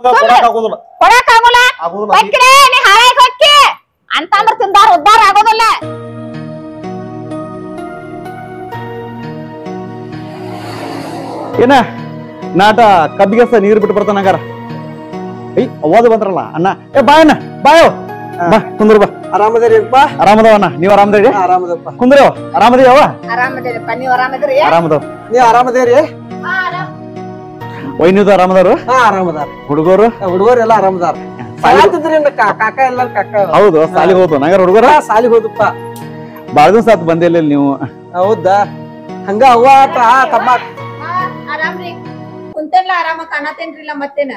ಕೊಡಕ್ ಆಗೋದಿಲ್ಲ ಕೊಡಕ್ ಆಗೋಲ್ಲ ಆಗೋದಿಲ್ಲ ಹೊಕ್ಕಿಡೆ ನೀ ಹಾಳಾಗಿ ಹೊಕ್ಕಿ ಅಂತಂದ್ರ ತಿಂದಾರ ಉದ್ದಾರ ಆಗೋದಿಲ್ಲ ಏನ ನಾಟ ಕಬ್ಬಿಗೆ ಸ ನೀರ್ ಬಿಟ್ಟು ಬರ್ತಾನ ಹಂಗಾರ ಐ ಅವಾದ ಬಂದ್ರಲ್ಲ ಅಣ್ಣ ಏ ಬಾ ಅಣ್ಣ ಬಾಯೋ ಬಾ ಕುಂದ್ರ ಬಾ ಆರಾಮದೇರಿಪ್ಪ ಆರಾಮದವ ಅಣ್ಣ ನೀವ್ ಆರಾಮದೇರಿ ಆರಾಮದಪ್ಪ ಕುಂದ್ರವ ಆರಾಮದೇವ ಆರಾಮದಿರಪ್ಪ ನೀವ್ ಆರಾಮದಿರಿ ಆರಾಮದವ್ ನೀವ್ ಆರಾಮದೇರಿ ವೈನಿದು ಆರಾಮದವ್ರು ಹಾ ಆರಾಮದಾರ ಹುಡುಗರು ಹುಡುಗರು ಎಲ್ಲ ಆರಾಮದಾರ ಸಾಲಾತಿದ್ರಿ ಕಾಕ ಎಲ್ಲಾರು ಕಾಕ ಹೌದು ಸಾಲಿಗೆ ಹೋದ್ವು ನಂಗಾರ ಹುಡುಗರ ಹಾ, ಸಾಲಿಗ್ ಹೋದಪ್ಪ ಬಾಳ ದಿವಸ ಆತ್ ಬಂದಿಲ್ಲ ಇಲ್ಲಿ ನೀವು ಹೌದಾ ಹಂಗ ಅವ್ವ ಆತ ತಮ್ಮ ಆರಾಮ್ರಿ ಕುಂತೇನ್ಲ ಆರಾಮ ಕಾಣತೇನ್ರಿಲ್ಲ ಮತ್ತೇನ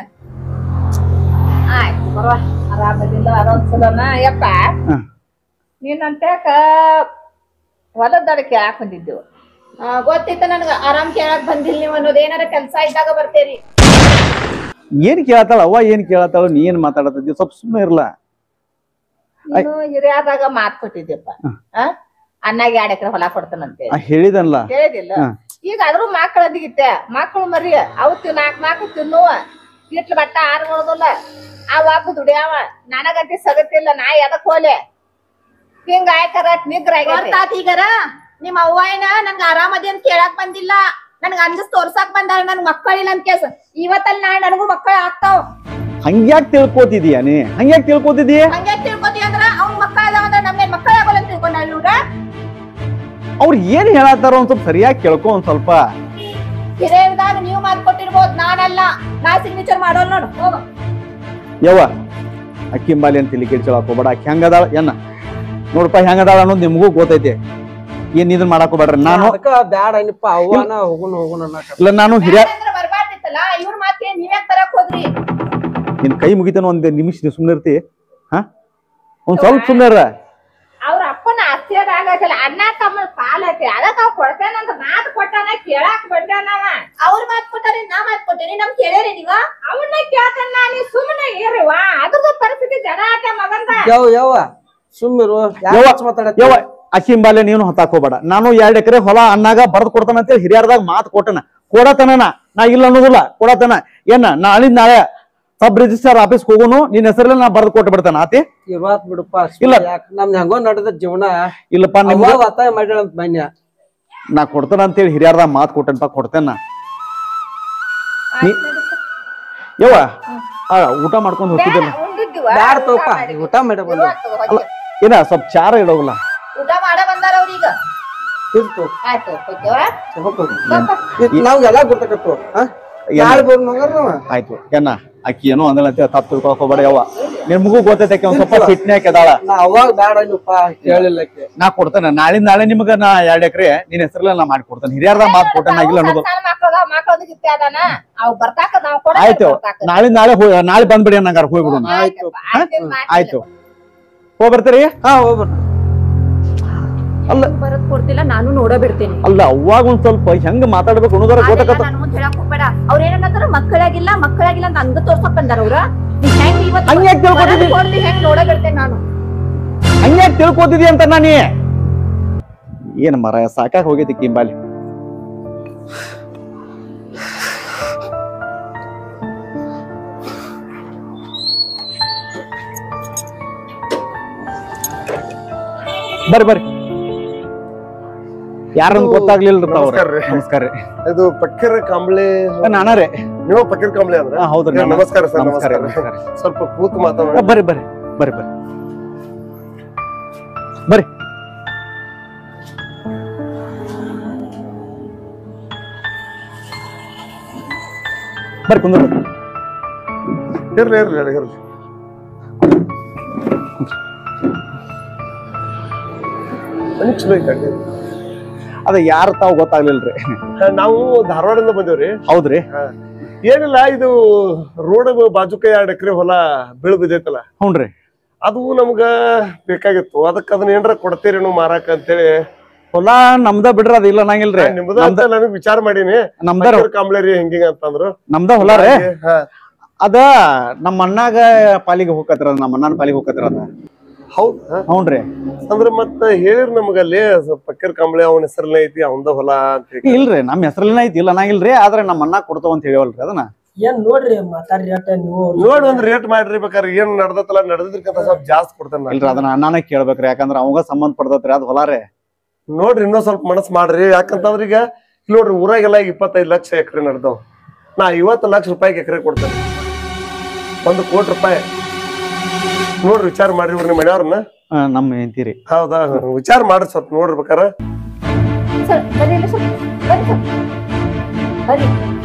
ಆಯ್ತು ಬರುವ ಆರಾಮದಿಲ್ಲ ಅದೊಂದ್ಸಲನ ಯಪ್ಪ ಹ. ನೀನಂತ್ಯಾಕ ಹೊಲದಡಕ್ಕೆ ಯಾಕೆ ಬಂದಿದ್ದೆವು ಆ, ಗೊತ್ತಿತ್ತ ನನ್ಗ ಆರಾಮ್ ಕೇಳಕ್ ಬಂದಿಲ್ಲ ನೀವು ಅನ್ನೋದ್ ಏನಾರ ಕೆಲ್ಸ ಇದ್ದಾಗ ಬರ್ತೇರಿ ಏನ್ ಕೇಳತ್ತಾಳ ಅವ್ವ ಏನ್ ಕೇಳತ್ತಾಳ ನೀ ಏನ್ ಮಾತಾಡತ್ತಿದ್ದಿ ಸ್ವಲ್ಪ ಸುಮ್ಮನೆ ಇರ್ಲ ನೀನು ಹಿರಿಯಾದಾಗ ಮಾತ್ ಕೊಟ್ಟಿದ್ಯಪ್ಪ ಆ? ಅಣ್ಣಾಗ ಎರಡ್ ಎಕರೆ ಹೊಲ ಕೊಡ್ತಾನಂತೆ ಆ, ಹೇಳಿದನ್ಲ ಹೇಳಿದಿಲ್ಲ ಹ. ಈಗ ಆದ್ರೂ ಮಕ್ಕಳದಿಗಿತ್ತೆ ಮಕ್ಕಳು ಮರಿ ಅವು ತಿನ್ ನಾಲ್ಕು ನಾಲ್ಕು ತಿನ್ನುವ ಇಟ್ಲ ಬಟ್ಟ ಆರು ಮಾಡೋದಿಲ್ಲ ಆ ವಾಪ ದುಡಿಯಾವ ನನಗಂತಿ ಸಗತಿಲ್ಲ ನಾ ಎದಕ್ ಹೋಲೆ ಹಿಂಗ ಆಯ್ತಾರ ನಿಗ್ರ ಗೊತ್ತಾತ್ ಈಗರ ನಿಮ್ ಅವ್ವ ಏನ ನನ್ಗ ಆರಾಮದಿ ಅಂತ ಕೇಳಕ್ ಬಂದಿಲ್ಲ ನನ್ಗ ಅಂಜಸ್ ತೋರ್ಸಾಕ್ ಬಂದಾರ ನನ್ ಮಕ್ಕಳಿಲ್ಲ ಅಂತ ಕೇಸ್ ಇವತ್ತಲ್ಲಿ ನಾಳೆ ನನಗೂ ಮಕ್ಕಳ ಆಗ್ತಾವ್ ಹಂಗ್ಯಾಕ್ ತಿಳ್ಕೊತಿದೀಯ ನೀ ಹಂಗ್ಯಾಕ್ ತಿಳ್ಕೊತಿದೀಯ ಹಂಗೆ ತಿಳ್ಕೊತಿ ಅಂದ್ರ ಅವ್ನ ಮಕ್ಕಳ ಅದಾವ ಅಂದ್ರ ನಮ್ಗೆ ಮಕ್ಕಳ ಆಗೋಲ್ಲ ಅಂತ ತಿಳ್ಕೊಂಡ ಇವ್ರ ಅವ್ರು ಏನ್ ಹೇಳತ್ತಾರ ಒಂದ್ ಸ್ವಲ್ಪ ಸರಿಯಾಗಿ ಕೇಳ್ಕೊ ಒಂದ್ ಸ್ವಲ್ಪ ಹಿರಿಯದಾಗ ನೀವ್ ಮಾತ್ ಕೊಟ್ಟಿರ್ಬೋದ್ ನಾನಲ್ಲ ನಾ ಸಿಗ್ನೇಚರ್ ಮಾಡೋಲ್ ನೋಡು ಹೋಗು ಯವ್ವ ಅಕ್ಕಿಂಬಾಲಿ ಅಂತ ಇಲ್ಲಿ ಕೇಳ್ಕೊಳಕ್ ಹೋಗ್ಬೇಡ ಅಕ್ಕಿ ಹೆಂಗದಾಳ ಎನ್ನ ನೋಡಪ್ಪ ಹೆಂಗದಾಳ ಅನ್ನೋದು ನಿಮಗೂ ಗೊತ್ತೈತಿ ಏನ್ ಇದನ್ ಮಾಡಕ್ ಹೋಗ್ಬೇಡ್ರಿ ನಾನು ಅದಕ್ಕ ಬ್ಯಾಡ ಏನಪ್ಪ ಅವ್ವನ ಹೋಗುಣ ಹೋಗುಣ ಅನ್ನಕ ಇಲ್ಲ ನಾನು ಹಿರಿಯ ಯಾಕಂದ್ರ ಬರ್ಬಾರ್ದಿತ್ತಲ್ಲ ಇವ್ರ ಮಾತೇ ನೀವ್ಯಾಕ್ ಬರಕ್ ಹೋದ್ರಿ ನಿನ್ ಕೈ ಮುಗಿತಾನ ಒಂದ್ ನಿಮಿಷ ನೀ ಸುಮ್ನೆ ಇರ್ತಿ ಹಾ ಒಂದ್ ಸ್ವಲ್ಪ ಸುಮ್ನೆ ಇರ ಅವ್ರ ಅಪ್ಪನ ಆಸ್ತಿಯಾಗ ಆಗಲ್ಲ ಅಣ್ಣ ತಮ್ಮ ಪಾಲ್ ಐತಿ ಅದಕ್ಕ ಅವ್ ಕೊಡ್ತೇನಂತ ಮಾತು ಕೊಟ್ಟಾನ ಕೇಳಾಕ್ ಬಂದಾನವ ಅವ್ರ ಮಾತ್ ಕೊಟ್ಟಾರಿ ನಾ ಮಾತ್ ಕೊಟ್ಟೇನಿ ನಮ್ ಕೇಳ್ಯಾರಿ ನೀವ ಅವನ್ನ ಕೇಳ್ತಾನ ನೀ ಸುಮ್ಮನೆ ಇರಿವಾ ಅದ್ರದ್ದು ಪರಿಸ್ಥಿತಿ ಜನ ಆಟ ಮಗಂದ ಯಾವ ಯಾವ ಸುಮ್ಮಿರು ಯವ್ವ, ಯಾಕೆ ಮಾತಾಡತ್ತಿ ಯವ್ವ ಅಕ್ಕಿಂಬಾಲೆ ನೀನು ಹೊತ್ತಾಕ್ ಹೋಗ್ಬೇಡ ನಾನು ಎರಡ್ ಎಕರೆ ಹೊಲ ಅಣ್ಣಾಗ ಬರ್ದ್ ಕೊಡ್ತಾನ ಅಂತೇಳಿ ಹಿರಿಯರ್ದಾಗ ಮಾತು ಕೊಟ್ಟನ ಕೊಡತನ ನಾ ಇಲ್ಲ ಅನ್ನೋದಿಲ್ಲ ಕೊಡತನ ಏನ ನಾಳಿದ್ ನಾಳೆ ಸಬ್ ರಿಜಿಸ್ಟರ್ ಆಫೀಸ್ ಹೋಗುನು ನಿನ್ ಹೆಸರಲ್ಲಿ ನಾ ಬರ್ದ್ ಕೊಟ್ಟು ಬಿಡ್ತಾನ ಆತಿ ಇರುವಾತ್ ಬಿಡಪ್ಪ ಇಲ್ಲ. ಯಾಕ ನಮ್ದು ಹೆಂಗೋ ನಡೆದ ಜೀವನ ಇಲ್ಲಪ್ಪ ಅವ್ವ ನಿಮ್ಗೆ ಒತ್ತಾಯ ಮಾಡ್ಯಾಳಂತ ಮನ್ಯ ನಾ ಕೊಡ್ತಾನ ಅಂತೇಳಿ ಹಿರಿಯರ್ದಾಗ ಮಾತು ಕೊಟ್ಟೆನಪ್ಪ ಕೊಡ್ತೇನ ನೀ ಯವ್ವ ಆ, ಊಟ ಮಾಡ್ಕೊಂಡು ಹೋಗ್ತಿದ್ದಿಲ್ಲ ಉಂಡಿದ್ದಿವ ಬ್ಯಾಡ ತೋಪ ಊಟ ಮಾಡಿ ಬಂದ ಅಲ್ಲ ಏನ ಸ್ವಲ್ಪ ಚಾರ ಇಡೋಗಲ್ಲ ಊಟ ಮಾಡ ಬಂದಾರ ಅವ್ರೀಗ ಇರ್ತು ಆಯ್ತು ಹೋಗ್ತೇವ ನಾವ್ ಎಲ್ಲಾ ಗೊತ್ತಾಕತ್ತು ನಾಳೆ ಬಂದ್ ಮಗರ್ ನಾವ ಆಯ್ತು ಏನ ಅಕ್ಕಿ ಏನೋ ಅಂದಳಂತೆ ತಪ್ಪು ತಿಳ್ಕೊಳಕ್ ಹೋಗ್ಬೇಡ ಯವ್ವ ನಿಮ್ಗೂ ಗೊತ್ತೈತೆ ಆಕಿ ಒಂದ್ ಸ್ವಲ್ಪ ಸಿಟ್ನ್ಯಾಕ ಅದಾಳ ನಾ ಅವಾಗ ಬ್ಯಾಡ ಅನ್ನಪ್ಪ ಕೇಳಿಲ್ಲಕ್ಕೆ ನಾ ಕೊಡ್ತೇನೆ ನಾಳಿಂದ ನಾಳೆ ನಿಮ್ಗ ನಾ ಎರಡ್ ಎಕರೆ ನಿನ್ ಹೆಸರಲ್ಲ ನಾ ಮಾಡಿ ಕೊಡ್ತೇನೆ ಹಿರಿಯರ್ದಾಗ ಮಾತು ಕೊಟ್ಟೆ ನಾ ಇಲ್ಲ ಅನ್ನೋದು ಸಣ್ಣ ಮಕ್ಕಳ ಮಕ್ಕಳದ ಅದಾನ ಅವ್ ಬರ್ತಾಕ ನಾವ್ ಕೊಡ ಆಯ್ತು ನಾಳಿಂದ ನಾಳೆ ಹೋಯ್- ನಾಳೆ ಬಂದ್ಬಿಡಿ ಅನ್ನಂಗಾರ ಹೋಗ್ಬಿಡು ಆಯ್ತು ಆಯ್ತು ಹೋಗ್ ಬರ್ತೀರಿ ಹಾ ಹೋಗ್ಬರ್ರಿ ಅಲ್ಲ ಬರತ್ ಕೊಡ್ತಿಲ್ಲ ನಾನು ನೋಡ ಬಿಡ್ತೇನೆ ಅಲ್ಲ ಅವಾಗ ಒಂದ್ ಸ್ವಲ್ಪ ಹೆಂಗ್ ಮಾತಾಡ್ಬೇಕು ಅನ್ನೋದಾರ ಗೊತ್ತಾಗತ್ತ ನಾನು ಮುಂದ್ ಹೇಳಕ್ ಹೋಗ್ಬೇಡ ಅವ್ರ ಏನಂತಾರ ಮಕ್ಕಳಾಗಿಲ್ಲ ಮಕ್ಕಳಾಗಿಲ್ಲ ಅಂತ ಹಂಗ ತೋರ್ಸಕ್ ಬಂದಾರ ಅವ್ರ ನೀ ಹೆಂಗ್ ಇವತ್ತು ಹಂಗ್ ಯಾಕ್ ತಿಳ್ಕೊತಿದಿ? ಬರೋದ್ ಕೊಡ್ಲಿ ಹೆಂಗ್ ನೋಡ ಬಿಡ್ತೇನೆ ನಾನು ಹಂಗ್ಯಾಕ್ ತಿಳ್ಕೊತಿದಿ ಅಂತ ನಾನಿ ಏನ್ ಮರ ಸಾಕಾಗ್ ಹೋಗೈತಿ ಕಿಂಬಾಲಿ ಬರ್ರಿ ಬರ್ರಿ ಯಾರಂತ ಗೊತ್ತಾಗ್ಲಿಲ್ಲ ಅವ್ರ ನಮಸ್ಕಾರ ರೀ. ನಮಸ್ಕಾರ ರೀ ಇದು ಪಕ್ಕೀರ್ ಕಾಂಬ್ಳಿ ನಾನಾರೇ ನೀವು ಪಕ್ಕೀರ್ ಕಾಂಬ್ಳಿ ಅಂದ್ರ ಹಾ, ಹೌದ್ರಿ ಏ, ನಾನು. ನಮಸ್ಕಾರ ಸರ್ ನಮಸ್ಕಾರ ನಮಸ್ಕಾರ ನಮಸ್ಕಾರ ಸ್ವಲ್ಪ ಕೂತ್ ಆ, ಮಾತಾಡೋಣ ಬರ್ರಿ ಬರ್ರಿ ಬರ್ರಿ ಬರ್ರಿ ಬರ್ರಿ ಬರ್ರಿ ಕುಂದ್ರ ಇರ್ಲಿ ಇರ್ಲಿ ಇರ್ಲಿ, ಇರ್ಲಿ ಮನಿ ಚಲೋ ಐತೆ ಅದ ಯಾರ ತಾವ್ ಗೊತ್ತಾಗ್ಲಿಲ್ರಿ ನಾವು ಧಾರವಾಡದಿಂದ ಬಂದೇವ್ರಿ ಹೌದ್ರಿ ಏನಿಲ್ಲ ಇದು ರೋಡ್ ಬಾಜುಕ ಎರಡ್ ಎಕರೆ ಹೊಲ ಬೀಳ್ ಬಿದ್ದೈತಲ್ಲ ಹ್ಞೂನ್ರಿ ಅದು ನಮ್ಗ ಬೇಕಾಗಿತ್ತು ಅದಕ್ಕ ಅದನ್ನ ಏನ್ರ ಕೊಡ್ತೀರೇನು ಮಾರಾಕ ಅಂತೇಳಿ ಹೊಲ ನಮ್ದ ಬಿಡ್ರಿ ಅದ ಇಲ್ಲ ನಂಗಿಲ್ರಿ ನಿಮ್ದ ಅಂತ ನನಗ್ ವಿಚಾರ ಮಾಡೀನಿ ನಮ್ದ ಪಕ್ಕೀರ್ ಕಾಂಬ್ಳೆ ರೀ ಹಿಂಗಿಂಗ ಅಂತಂದ್ರು ನಮ್ದ ಹೊಲ ರೀ ಹಾ ಅದ ನಮ್ಮ ಅಣ್ಣಾಗ ಪಾಲಿಗೆ ಹೋಗತ್ರ ಅದ ನಮ್ಮ ಅಣ್ಣನ ಪಾಲಿಗೆ ಹೋಗತ್ರ ಅದ ಹೌದ್ ಹ್ಞೂನ್ರಿ ಅಂದ್ರ ಮತ್ತ ಹೇಳಿರ್ ನಮಗಲ್ಲಿ ಪಕ್ಕೀರ್ ಕಾಂಬ್ಳೆ ಅವನ ಹೆಸರಲ್ಲೇ ಐತಿ ಅವಂದ ಹೊಲ ಅಂತ ಹೇಳಿ ಇಲ್ರಿ ನಮ್ಮ ಹೆಸರಲ್ಲಿನ ಐತಿ ಇಲ್ಲ ನಂಗಿಲ್ರಿ ಆದ್ರೆ ನಮ್ಮ ಅಣ್ಣ ಕೊಡ್ತಾವ ಅಂತ ಹೇಳಿವಲ್ರಿ ಅದನ್ನ ಏನ್ ನೋಡ್ರಿ ಮಾತಾಡ್ರಿ ಅಟ್ಟ ನೀವು ನೋಡಿ ಒಂದ್ ರೇಟ್ ಮಾಡ್ರಿ ಬೇಕಾದ್ರೆ ಏನ್ ನಡ್ದತ್ತಲ್ಲ ನಡೆದಿರ್ಕಂತ ಸ್ವಲ್ಪ ಜಾಸ್ತಿ ಕೊಡ್ತೇನೆ ಇಲ್ರಿ ಅದನ್ನ ಅಣ್ಣನೇ ಕೇಳ್ಬೇಕ್ರಿ ಯಾಕಂದ್ರ ಅವಾಗ ಸಂಬಂಧ ಪಡ್ದತ್ರಿ ಅದ್ ಹೊಲ ರೀ ನೋಡ್ರಿ ಇನ್ನೊಂದ್ ಸ್ವಲ್ಪ ಮನಸ್ ಮಾಡ್ರಿ ಯಾಕಂತಂದ್ರ ಈಗ ಇಲ್ಲಿ ನೋಡ್ರಿ ಊರಾಗೆಲ್ಲ ಈಗ ಇಪ್ಪತ್ತೈದು ಲಕ್ಷ ಎಕರೆ ನಡೆದವ್ ನಾ ಐವತ್ತು ಲಕ್ಷ ರೂಪಾಯಿಗೆ ಎಕರೆ ಕೊಡ್ತೇನೆ ಒಂದು ಕೋಟಿ ರೂಪಾಯಿ ನೋಡ್ರಿ ವಿಚಾರ ಮಾಡ್ರಿ ಇವ್ರ ನಿಮ್ಮ ಮನೆಯವ್ರನ್ನ ಆ, ನಮ್ಮ ಹೆಂಡ್ತಿರಿ ಹೌದಾ ವಿಚಾರ ಮಾಡ್ರಿ ಸ್ವಲ್ಪ ನೋಡ್ರಿ ಬೇಕಾರೆ ಸರ್ ಬರ್ರಿ ಇಲ್ಲಿ ಸ್ವಲ್ಪ ಬರ್ರಿ ಸರ್ ಬರ್ರಿ